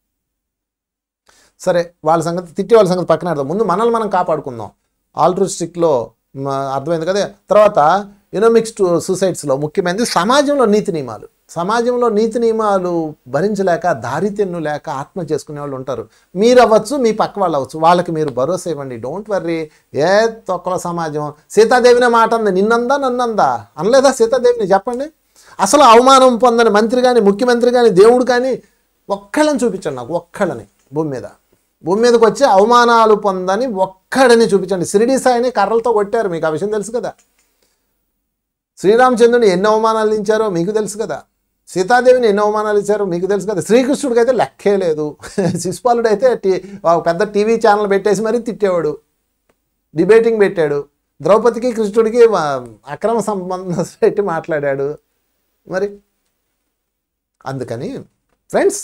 సరే వాళ్ళ సంగతి తిట్టి వాళ్ళ సంగతి పక్కన పెడదాం ముందు మనల్ని మనం కాపాడుకుందాం ఆల్ట్రిస్టిక్లో అర్థమైంది కదా తర్వాత యునోమిక్స్ టు సూసైడ్స్లో ముఖ్యమైనది సమాజంలో నీతి నియమాలు సమాజంలో నీతి నియమాలు భరించలేక దారితెన్ను లేక ఆత్మ చేసుకునే వాళ్ళు ఉంటారు మీరు అవ్వచ్చు మీ పక్క వాళ్ళు అవ్వచ్చు వాళ్ళకి మీరు భరోసా ఇవ్వండి డోంట్ వర్రీ ఏ తొక్కల సమాజం సీతాదేవినే మాట అంది నిన్నందా నన్నందా అనలేదా సీతాదేవిని చెప్పండి అసలు అవమానం పొందని మంత్రి కానీ ముఖ్యమంత్రి కానీ దేవుడు కానీ ఒక్కళ్ళని చూపించండి నాకు ఒక్కళ్ళని భూమి మీద భూమి మీదకి వచ్చి అవమానాలు పొందని ఒక్కడని చూపించండి షిరిడి సాయిని కర్రలతో కొట్టారు మీకు ఆ విషయం తెలుసు కదా శ్రీరామచంద్రుని ఎన్ని అవమానాలు ఇచ్చారో మీకు తెలుసు కదా సీతాదేవిని ఎన్ని అవమానాలు ఇచ్చారో మీకు తెలుసు కదా శ్రీకృష్ణుడికి అయితే లెక్కే లేదు శిశుపాలుడు అయితే టీ ఒక పెద్ద టీవీ ఛానల్ పెట్టేసి మరీ తిట్టేవాడు డిబేటింగ్ పెట్టాడు ద్రౌపదికి కృష్ణుడికి వ- అక్రమ సంబంధం పెట్టి మాట్లాడాడు మరి అందుకని ఫ్రెండ్స్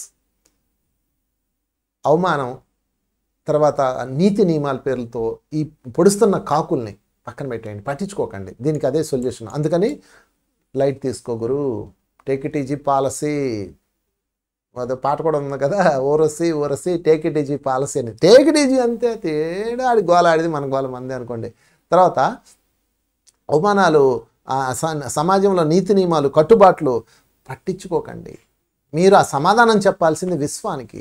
అవమానం తర్వాత నీతి నియమాల పేర్లతో ఈ పొడుస్తున్న కాకుల్ని పక్కన పెట్టేయండి పట్టించుకోకండి దీనికి అదే సొల్యూషన్ అందుకని లైట్ తీసుకోగురు టేక్ ఇట్ ఈజీ పాలసీ అదే పాట కూడా ఉంది కదా ఓరసి ఓరసి టేక్ ఇట్ ఈజీ పాలసీ అని టేక్ ఇట్ ఈజీ అంతే తేడా ఆడి గోల ఆడిది మన గోల మంది అనుకోండి తర్వాత అవమానాలు ఆ స- సమాజంలో నీతి నియమాలు కట్టుబాట్లు పట్టించుకోకండి మీరు ఆ సమాధానం చెప్పాల్సింది విశ్వానికి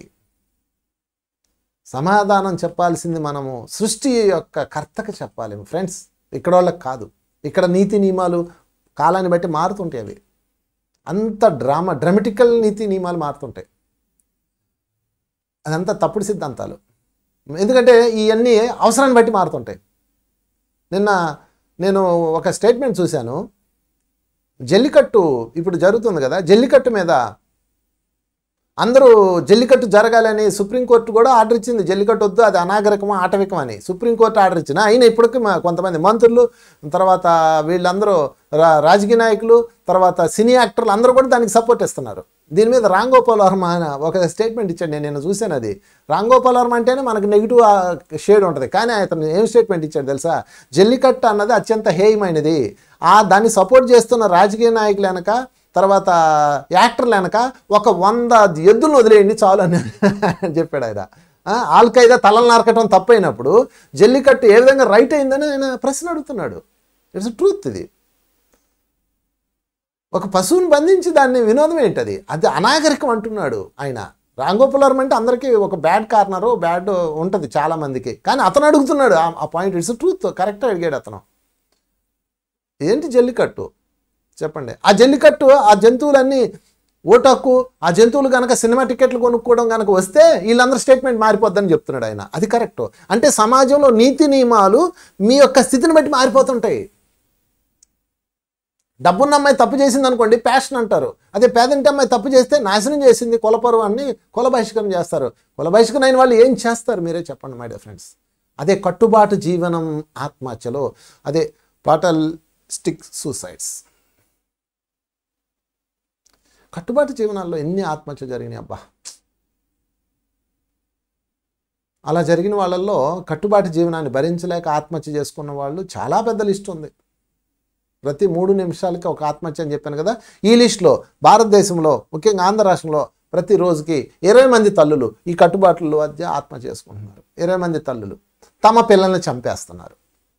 సమాధానం చెప్పాల్సింది మనము సృష్టి యొక్క కర్తకు చెప్పాలి ఫ్రెండ్స్ ఇక్కడ వాళ్ళకి కాదు ఇక్కడ నీతి నియమాలు కాలాన్ని బట్టి మారుతుంటాయి అవి అంత డ్రామా డ్రామటికల్ నీతి నియమాలు మారుతుంటాయి అదంతా తప్పుడు సిద్ధాంతాలు ఎందుకంటే ఇవన్నీ అవసరాన్ని బట్టి మారుతుంటాయి నిన్న నేను ఒక స్టేట్మెంట్ చూశాను జల్లికట్టు ఇప్పుడు జరుగుతుంది కదా జల్లికట్టు మీద అందరూ జల్లికట్టు జరగాలని సుప్రీంకోర్టు కూడా ఆర్డర్ ఇచ్చింది జల్లికట్టు వద్దు అది అనాగరికమా ఆటవికం అని సుప్రీంకోర్టు ఆర్డర్ ఇచ్చిన అయినా ఇప్పటికీ మా కొంతమంది మంత్రులు తర్వాత వీళ్ళందరూ రా రాజకీయ నాయకులు తర్వాత సినీ యాక్టర్లు అందరూ కూడా దానికి సపోర్ట్ ఇస్తున్నారు దీని మీద రామ్ గోపాల్ వర్మ ఆయన ఒక స్టేట్మెంట్ ఇచ్చాడు నేను నిన్న చూశాను అది రామ్ గోపాల్ వర్మ అంటేనే మనకు నెగిటివ్ షేడ్ ఉంటుంది కానీ అతను ఏం స్టేట్మెంట్ ఇచ్చాడు తెలుసా జల్లికట్టు అన్నది అత్యంత హేయమైనది ఆ దాన్ని సపోర్ట్ చేస్తున్న రాజకీయ నాయకులు వెనక తర్వాత యాక్టర్లు వెనక ఒక వంద ఎద్దులను వదిలేయండి చాలు అని చెప్పాడు ఆయన ఆ, ఆల్ఖైదా తలలు నరకటం తప్పైనప్పుడు జల్లికట్టు ఏ విధంగా రైట్ అయిందని ఆయన ప్రశ్న అడుగుతున్నాడు ఇట్స్ ట్రూత్ ఇది ఒక పశువుని బంధించి దాన్ని వినోదం ఏంటది అది అనాగరికం అంటున్నాడు ఆయన రాంగోపులరం అంటే అందరికీ ఒక బ్యాడ్ కార్నరు బ్యాడ్ ఉంటుంది చాలా మందికి కానీ అతను అడుగుతున్నాడు ఆ- ఆ పాయింట్ ఇట్స్ ట్రూత్ కరెక్ట్ అడిగాడు అతను ఏంటి జల్లికట్టు చెప్పండి ఆ జల్లికట్టు ఆ జంతువులన్నీ ఓటాకు ఆ జంతువులు కనుక సినిమా టికెట్లు కొనుక్కోవడం కనుక వస్తే వీళ్ళందరూ స్టేట్మెంట్ మారిపోద్దని చెప్తున్నాడు ఆయన అది కరెక్ట్ అంటే సమాజంలో నీతి నియమాలు మీ యొక్క స్థితిని బట్టి మారిపోతుంటాయి డబ్బున్న అమ్మాయి తప్పు చేసింది అనుకోండి ప్యాషన్ అంటారు అదే పేదంటి అమ్మాయి తప్పు చేస్తే నాశనం చేసింది కులపరు అని కుల బహిష్కరణ చేస్తారు కుల బహిష్కరణ అయిన వాళ్ళు ఏం చేస్తారు మీరే చెప్పండి మై డియర్ ఫ్రెండ్స్ అదే కట్టుబాటు జీవనం ఆత్మహత్యలో అదే పాటల్ స్టిక్ సూసైడ్స్ కట్టుబాటు జీవనాల్లో ఎన్ని ఆత్మహత్యలు జరిగినాయి అబ్బా అలా జరిగిన వాళ్ళల్లో కట్టుబాటు జీవనాన్ని భరించలేక ఆత్మహత్య చేసుకున్న వాళ్ళు చాలా పెద్ద లిస్ట్ ఉంది ప్రతి మూడు నిమిషాలకి ఒక ఆత్మహత్య అని చెప్పాను కదా ఈ లిస్టులో భారతదేశంలో ముఖ్యంగా ఆంధ్ర రాష్ట్రంలో ప్రతి రోజుకి ఇరవై మంది తల్లులు ఈ కట్టుబాట్ల మధ్య ఆత్మహత్య చేసుకుంటున్నారు ఇరవై మంది తల్లులు తమ పిల్లల్ని చంపేస్తున్నారు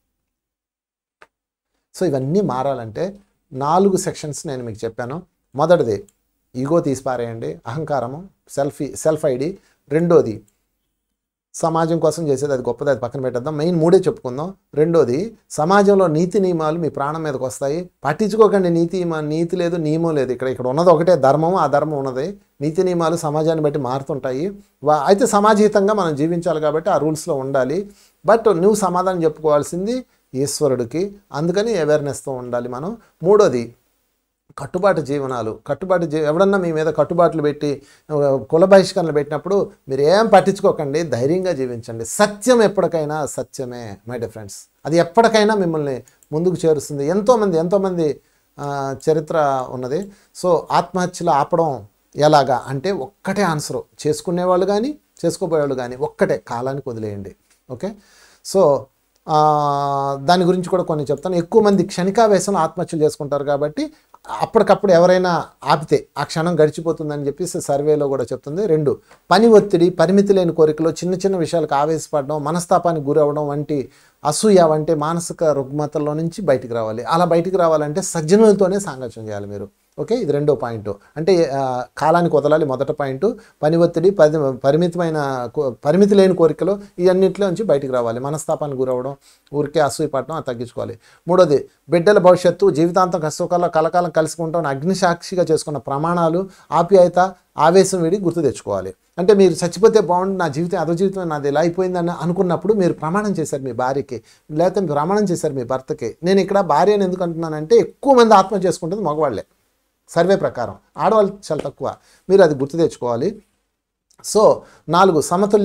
సో ఇవన్నీ మారాలంటే నాలుగు సెక్షన్స్ నేను మీకు చెప్పాను మొదటిది ఈగో తీసి పారేయండి అహంకారము సెల్ఫీ సెల్ఫ్ ఐడి రెండోది సమాజం కోసం చేసేది అది గొప్పది అది పక్కన పెట్టేద్దాం మెయిన్ మూడే చెప్పుకుందాం రెండోది సమాజంలో నీతి నియమాలు మీ ప్రాణం మీదకి వస్తాయి పట్టించుకోకండి నీతి నియమా నీతి లేదు నియమం లేదు ఇక్కడ ఇక్కడ ఉన్నది ఒకటే ధర్మం ఆ ధర్మం ఉన్నది నీతి నియమాలు సమాజాన్ని బట్టి మారుతుంటాయి వా- అయితే సమాజహితంగా మనం జీవించాలి కాబట్టి ఆ రూల్స్లో ఉండాలి బట్ నువ్వు సమాధానం చెప్పుకోవాల్సింది ఈశ్వరుడికి అందుకని అవేర్నెస్తో ఉండాలి మనం మూడోది కట్టుబాటు జీవనాలు కట్టుబాటు జీ ఎవడన్నా మీ మీద కట్టుబాట్లు పెట్టి ఆ, కుల బహిష్కరణలు పెట్టినప్పుడు మీరు ఏం పట్టించుకోకండి ధైర్యంగా జీవించండి సత్యం ఎప్పటికైనా సత్యమే మై డియర్ ఫ్రెండ్స్ అది ఎప్పటికైనా మిమ్మల్ని ముందుకు చేరుస్తుంది ఎంతోమంది ఎంతోమంది ఆ, చరిత్ర ఉన్నది సో ఆత్మహత్యలు ఆపడం ఎలాగా అంటే ఒక్కటే ఆన్సరు చేసుకునేవాళ్ళు కానీ చేసుకోబోయేవాళ్ళు కానీ ఒక్కటే కాలానికి వదిలేయండి ఓకే సో ఆ, దాని గురించి కూడా కొన్ని చెప్తాను ఎక్కువ మంది క్షణికావేశంలో ఆత్మహత్యలు చేసుకుంటారు కాబట్టి అప్పటికప్పుడు ఎవరైనా ఆపితే ఆ క్షణం గడిచిపోతుందని చెప్పేసి సర్వేలో కూడా చెప్తుంది రెండు పని ఒత్తిడి పరిమితి లేని కోరికలు చిన్న చిన్న విషయాలకు ఆవేశపడడం మనస్తాపానికి గురవడం వంటి అసూయ వంటి మానసిక రుగ్మతల్లో నుంచి బయటికి రావాలి అలా బయటికి రావాలంటే సజ్జనులతోనే సాంగత్యం చేయాలి మీరు ఓకే ఇది రెండో పాయింట్ అంటే ఆ, కాలానికి వదలాలి మొదట పాయింట్ పని ఒత్తిడి పరి పరిమితమైన కో- పరిమితి లేని కోరికలు ఇవన్నింటిలో నుంచి బయటికి రావాలి మనస్తాపానికి గురవడం ఊరికే అసూయ పడడం అది తగ్గించుకోవాలి మూడోది బిడ్డల భవిష్యత్తు జీవితాంతం కష్టకాల కలకాలం కలుసుకుంటాం అగ్నిసాక్షిగా చేసుకున్న ప్రమాణాలు ఆప్యాయత ఆవేశం వీడి గుర్తు తెచ్చుకోవాలి అంటే మీరు చచ్చిపోతే బాగుండు నా జీవితం అదో జీవితం నాది ఇలా అయిపోయిందని అనుకున్నప్పుడు మీరు ప్రమాణం చేశారు మీ భార్యకి లేకపోతే మీరు ప్రమాణం చేశారు మీ భర్తకి నేను ఇక్కడ భార్య అని ఎందుకు అంటున్నానంటే ఎక్కువ మంది ఆత్మహత్య చేసుకుంటుంది మగవాళ్ళే సర్వే ప్రకారం ఆడవాళ్ళు చాలా తక్కువ మీరు అది గుర్తు తెచ్చుకోవాలి సో నాలుగు సమతుల్యత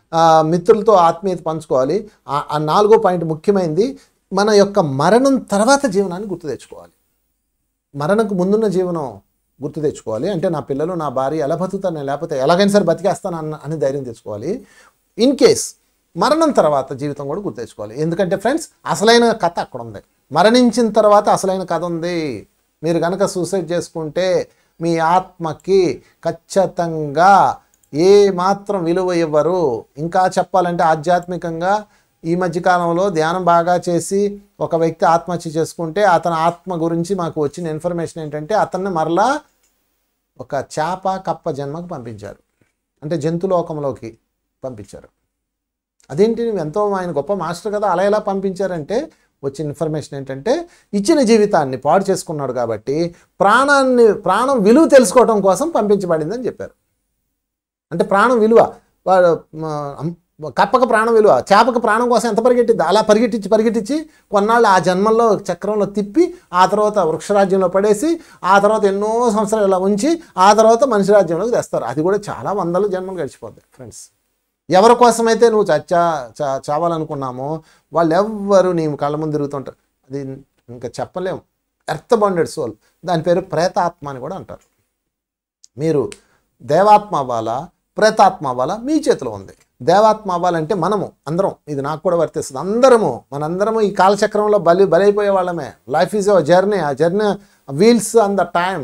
ఆ, మిత్రులతో ఆత్మీయత పంచుకోవాలి ఆ- ఆ నాలుగో పాయింట్ ముఖ్యమైనది మన యొక్క మరణం తర్వాత జీవనాన్ని గుర్తు తెచ్చుకోవాలి మరణకు ముందున్న జీవనం గుర్తు తెచ్చుకోవాలి అంటే నా పిల్లలు నా భార్య ఎలా బతుకుతాను నేను లేకపోతే ఎలాగైనా సరే బతికేస్తాను అన్న అని ధైర్యం తెచ్చుకోవాలి ఇన్ కేస్ మరణం తర్వాత జీవితం కూడా గుర్తు తెచ్చుకోవాలి ఎందుకంటే ఫ్రెండ్స్ అసలైన కథ అక్కడ ఉంది మరణించిన తర్వాత అసలైన కథ ఉంది మీరు కనుక సూసైడ్ చేసుకుంటే మీ ఆత్మకి ఖచ్చితంగా ఏ మాత్రం విలువ ఇవ్వరు ఇంకా చెప్పాలంటే ఆధ్యాత్మికంగా ఈ మధ్యకాలంలో ధ్యానం బాగా చేసి ఒక వ్యక్తి ఆత్మహత్య చేసుకుంటే అతని ఆత్మ గురించి మాకు వచ్చిన ఇన్ఫర్మేషన్ ఏంటంటే అతన్ని మరలా ఒక చేప కప్ప జన్మకు పంపించారు అంటే జంతులోకంలోకి పంపించారు అదేంటి నువ్వు ఎంతో ఆయన గొప్ప మాస్టర్ కదా అలా ఎలా పంపించారంటే వచ్చిన ఇన్ఫర్మేషన్ ఏంటంటే ఇచ్చిన జీవితాన్ని పాడు చేసుకున్నాడు కాబట్టి ప్రాణాన్ని ప్రాణం విలువ తెలుసుకోవడం కోసం పంపించబడిందని చెప్పారు అంటే ప్రాణం విలువ వాడు మ, అం- కప్పక ప్రాణం విలువ చేపక ప్రాణం కోసం ఎంత పరిగెట్టిద్ది అలా పరిగెట్టించి పరిగెట్టించి కొన్నాళ్ళు ఆ జన్మల్లో చక్రంలో తిప్పి ఆ తర్వాత వృక్షరాజ్యంలో పడేసి ఆ తర్వాత ఎన్నో సంవత్సరాలు ఇలా ఉంచి ఆ తర్వాత మనిషి రాజ్యంలోకి తెస్తారు అది కూడా చాలా వందల జన్మలు గడిచిపోతాయి ఫ్రెండ్స్ ఎవరి కోసమైతే నువ్వు చచ్చా చా చావాలనుకున్నామో వాళ్ళు ఎవ్వరు నీ కళ్ళ ముందు తిరుగుతుంటారు అది ఇంకా చెప్పలేము ఎర్త్ బాండెడ్ సోల్ దాని పేరు ప్రేతాత్మ అని కూడా అంటారు మీరు దేవాత్మ అవ్వాలా ప్రేతాత్మ అవ్వాలా మీ చేతిలో ఉంది దేవాత్మ అవ్వాలంటే మనము అందరం ఇది నాకు కూడా వర్తిస్తుంది అందరము మనందరము ఈ కాలచక్రంలో బలి బలైపోయే వాళ్ళమే లైఫ్ ఈజ్ అ జర్నీ ఆ journey wheels on the time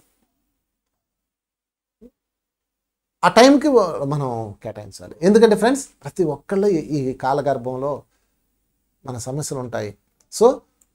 ఆ టైంకి మనం కేటాయించాలి ఎందుకంటే ఫ్రెండ్స్ ప్రతి ఒక్కళ్ళు ఈ- ఈ కాలగర్భంలో మన సమస్యలు ఉంటాయి సో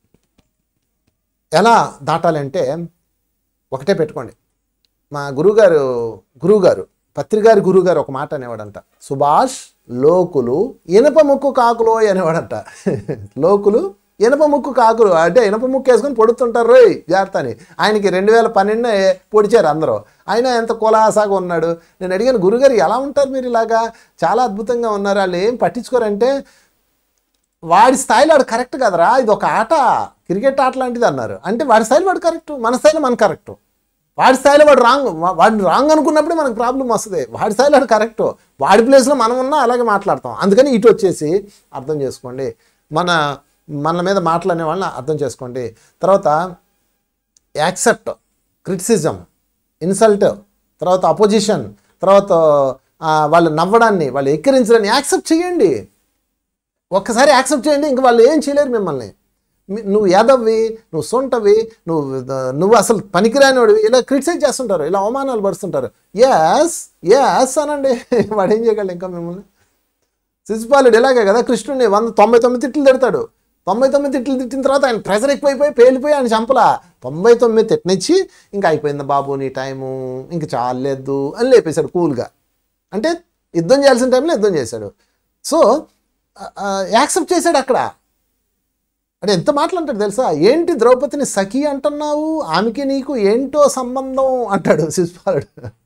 ఎలా దాటాలంటే ఒకటే పెట్టుకోండి మా గురువుగారు గురువుగారు పత్రిగారి గురువుగారు ఒక మాట అనేవాడంట సుభాష్ లోకులు ఇనప ముక్కు కాకులు అనేవాడంట లోకులు ఇనప ముక్కు కాకులు అంటే ఇనప ముక్కు వేసుకొని పొడుతుంటారు రోయ్ జాగ్రత్త అని ఆయనకి రెండు వేల పన్నెండునే పొడిచారు అందరూ ఆయన ఎంత కులాసాగా ఉన్నాడు నేను అడిగాను గురుగారు ఎలా ఉంటారు మీరు ఇలాగా చాలా అద్భుతంగా ఉన్నారు వాళ్ళు ఏం పట్టించుకోరంటే వాడి స్థాయిలో వాడు కరెక్ట్ కదరా ఇది ఒక ఆట క్రికెట్ ఆట లాంటిది అన్నారు అంటే వాడి స్థాయిలో వాడు కరెక్ట్ మన స్థాయిలో మన కరెక్ట్ వాడి స్థాయిలో వాడు రాంగ్ వాడిని రాంగ్ అనుకున్నప్పుడే మనకు ప్రాబ్లం వస్తుంది వాడి స్థాయిలో వాడు కరెక్ట్ వాడి ప్లేస్లో మనం ఉన్నా అలాగే మాట్లాడతాం అందుకని ఇటు వచ్చేసి అర్థం చేసుకోండి మన మన మీద మాట్లాడే వాళ్ళని అర్థం చేసుకోండి తర్వాత యాక్సెప్ట్ క్రిటిసిజం ఇన్సల్ట్ తర్వాత అపోజిషన్ తర్వాత ఆ, వాళ్ళు నవ్వడాన్ని వాళ్ళు ఎక్కిరించడాన్ని యాక్సెప్ట్ చేయండి ఒక్కసారి యాక్సెప్ట్ చేయండి ఇంక వాళ్ళు ఏం చేయలేరు మిమ్మల్ని మీ- నువ్వు యాదవ్వి నువ్వు సొంటవి నువ్వు నువ్వు అసలు పనికిరానివాడివి ఇలా క్రిటిసైజ్ చేస్తుంటారు ఇలా అవమానాలు పరుస్తుంటారు ఎస్ ఎస్ అనండి వాడు ఏం చేయగలడు ఇంకా మిమ్మల్ని శిశుపాలుడు ఇలాగే కదా కృష్ణుడిని వంద తొంభై తొమ్మిది తిట్లు తిడతాడు తొంభై తొమ్మిది తిట్లు తిట్టిన తర్వాత ఆయన ప్రెజర్ ఎక్కువైపోయి పేలిపోయి ఆయన చంపలా తొంభై తొమ్మిది తిట్టనిచ్చి ఇంకా అయిపోయింది బాబు నీ టైము ఇంక చాలేదు అని లేపేశాడు కూల్గా అంటే యుద్ధం చేయాల్సిన టైంలో యుద్ధం చేశాడు సో యాక్సెప్ట్ చేశాడు అక్కడ అంటే ఎంత మాట్లాంటాడు తెలుసా ఏంటి ద్రౌపదిని సఖి అంటున్నావు ఆమెకి నీకు ఏంటో సంబంధం అంటాడు శిశుపాలుడు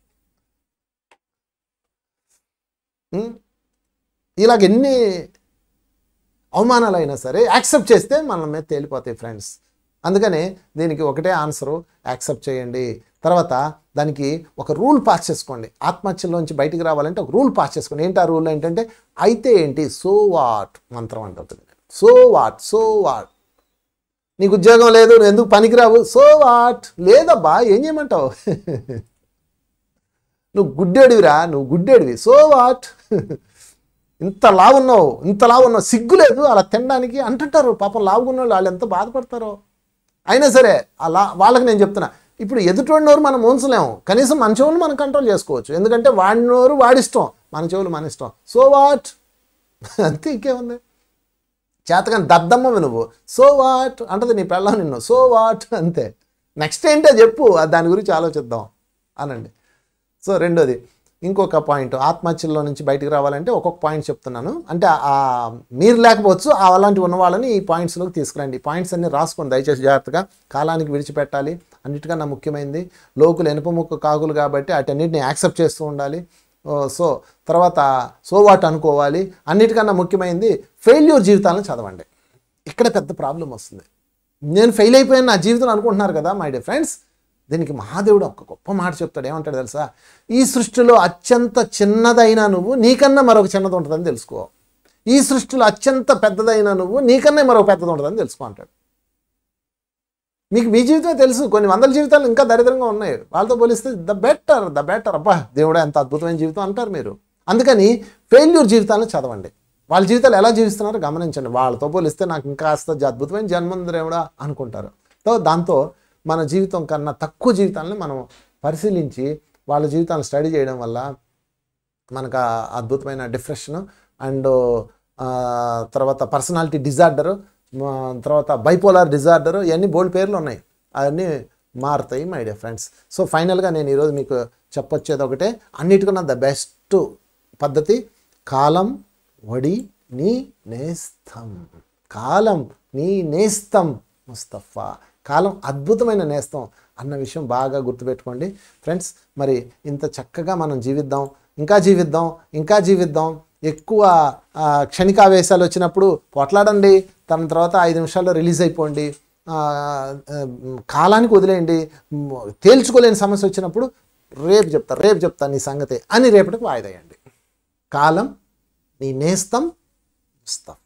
ఉం? ఇలాగ ఎన్ని అవమానాలైనా సరే యాక్సెప్ట్ చేస్తే మన మీద తేలిపోతాయి ఫ్రెండ్స్ అందుకని దీనికి ఒకటే ఆన్సరు యాక్సెప్ట్ చేయండి తర్వాత దానికి ఒక రూల్ పాస్ చేసుకోండి ఆత్మహత్యలోంచి బయటికి రావాలంటే ఒక రూల్ పాస్ చేసుకోండి ఏంటి ఆ రూల్ ఏంటంటే అయితే ఏంటి సో వాట్ మంత్రం అంటుంది సో వాట్ సో వాట్ నీకు ఉద్యోగం లేదు నువ్వు ఎందుకు పనికిరావు సో వాట్ లేదబ్బా ఏం చేయమంటావు నువ్వు గుడ్డేడివిరా నువ్వు గుడ్డేడివి సో వాట్ ఇంత లావున్నావు ఇంత లావున్నావు సిగ్గు లేదు అలా తినడానికి అంటుంటారు పాపం లావుకున్న వాళ్ళు వాళ్ళు ఎంత బాధపడతారో అయినా సరే అలా వాళ్ళకి నేను చెప్తున్నా ఇప్పుడు ఎదుటి నోరు మనం మోంచలేము కనీసం మన చెవులు మనం కంట్రోల్ చేసుకోవచ్చు ఎందుకంటే వాడి నోరు వాడిష్టం మన చెవులు మన ఇష్టం సో వాట్ అంతే ఇంకేముంది చేతకాని దద్దమ్మవి నువ్వు సో వాట్ అంటది నీ పెళ్ళం నిన్ను సో వాట్ అంతే నెక్స్ట్ ఏంటో చెప్పు అది దాని గురించి ఆలోచిద్దాం అనండి సో రెండోది ఇంకొక పాయింట్ ఆత్మహత్యల్లో నుంచి బయటికి రావాలంటే ఒక్కొక్క పాయింట్ చెప్తున్నాను అంటే ఆ మీరు లేకపోవచ్చు ఆ అలాంటి ఉన్న వాళ్ళని ఈ పాయింట్స్లోకి తీసుకురండి ఈ పాయింట్స్ అన్ని రాసుకోండి దయచేసి జాగ్రత్తగా కాలానికి విడిచిపెట్టాలి అన్నిటికన్నా ముఖ్యమైనది లోకులు ఎనుపముక్క కాకులు కాబట్టి వాటన్నిటిని యాక్సెప్ట్ చేస్తూ ఉండాలి ఓ, సో తర్వాత సో వాట్ అనుకోవాలి అన్నిటికన్నా ముఖ్యమైనది ఫెయిల్యూర్ జీవితాలను చదవండి ఇక్కడ పెద్ద ప్రాబ్లం వస్తుంది నేను ఫెయిల్ అయిపోయాను నా జీవితం అనుకుంటున్నారు కదా మై డే ఫ్రెండ్స్ దీనికి మహాదేవుడు ఒక గొప్ప మాట చెప్తాడు ఏమంటాడు తెలుసా ఈ సృష్టిలో అత్యంత చిన్నదైన నువ్వు నీకన్నా మరొక చిన్నది ఉంటుందని తెలుసుకో ఈ సృష్టిలో అత్యంత పెద్దదైన నువ్వు నీకన్నా మరొక పెద్దది ఉంటుందని తెలుసుకో అంటాడు మీకు మీ జీవితమే తెలుసు కొన్ని వందల జీవితాలు ఇంకా దరిద్రంగా ఉన్నాయి వాళ్ళతో పోలిస్తే ద బెటర్ ద బెటర్ అబ్బా దేవుడా ఎంత అద్భుతమైన జీవితం అంటారు మీరు అందుకని ఫెయిల్యూర్ జీవితాలను చదవండి వాళ్ళ జీవితాలు ఎలా జీవిస్తున్నారో గమనించండి వాళ్ళతో పోలిస్తే నాకు ఇంకా కాస్త అద్భుతమైన జన్మ ఉంది దేవుడా అనుకుంటారు సో దాంతో మన జీవితం కన్నా తక్కువ జీవితాలను మనం పరిశీలించి వాళ్ళ జీవితాలను స్టడీ చేయడం వల్ల మనకు ఆ అద్భుతమైన డిప్రెషన్ అండ్ తర్వాత పర్సనాలిటీ డిజార్డర్ తర్వాత బైపోలార్ డిజార్డర్ ఇవన్నీ బోల్డ్ పేర్లు ఉన్నాయి అవన్నీ మారుతాయి మై డియర్ ఫ్రెండ్స్ సో ఫైనల్గా నేను ఈరోజు మీకు చెప్పొచ్చేది ఒకటే అన్నిటికన్నా ద బెస్ట్ పద్ధతి కాలం వడి నీ నేస్తం కాలం నీ నేస్తం ముస్తఫా కాలం అద్భుతమైన నేస్తం అన్న విషయం బాగా గుర్తుపెట్టుకోండి ఫ్రెండ్స్ మరి ఇంత చక్కగా మనం జీవిద్దాం ఇంకా జీవిద్దాం ఇంకా జీవిద్దాం ఎక్కువ ఆ, క్షణికావేశాలు వచ్చినప్పుడు కొట్లాడండి దాని తర్వాత ఐదు నిమిషాల్లో రిలీజ్ అయిపోండి ఆ, ఆ, కాలానికి వదిలేయండి మ్, తేల్చుకోలేని సమస్య వచ్చినప్పుడు రేపు చెప్తా రేపు చెప్తా నీ సంగతి అని రేపటికి వాయిదా వేయండి కాలం నీ నేస్తం ముస్తఫా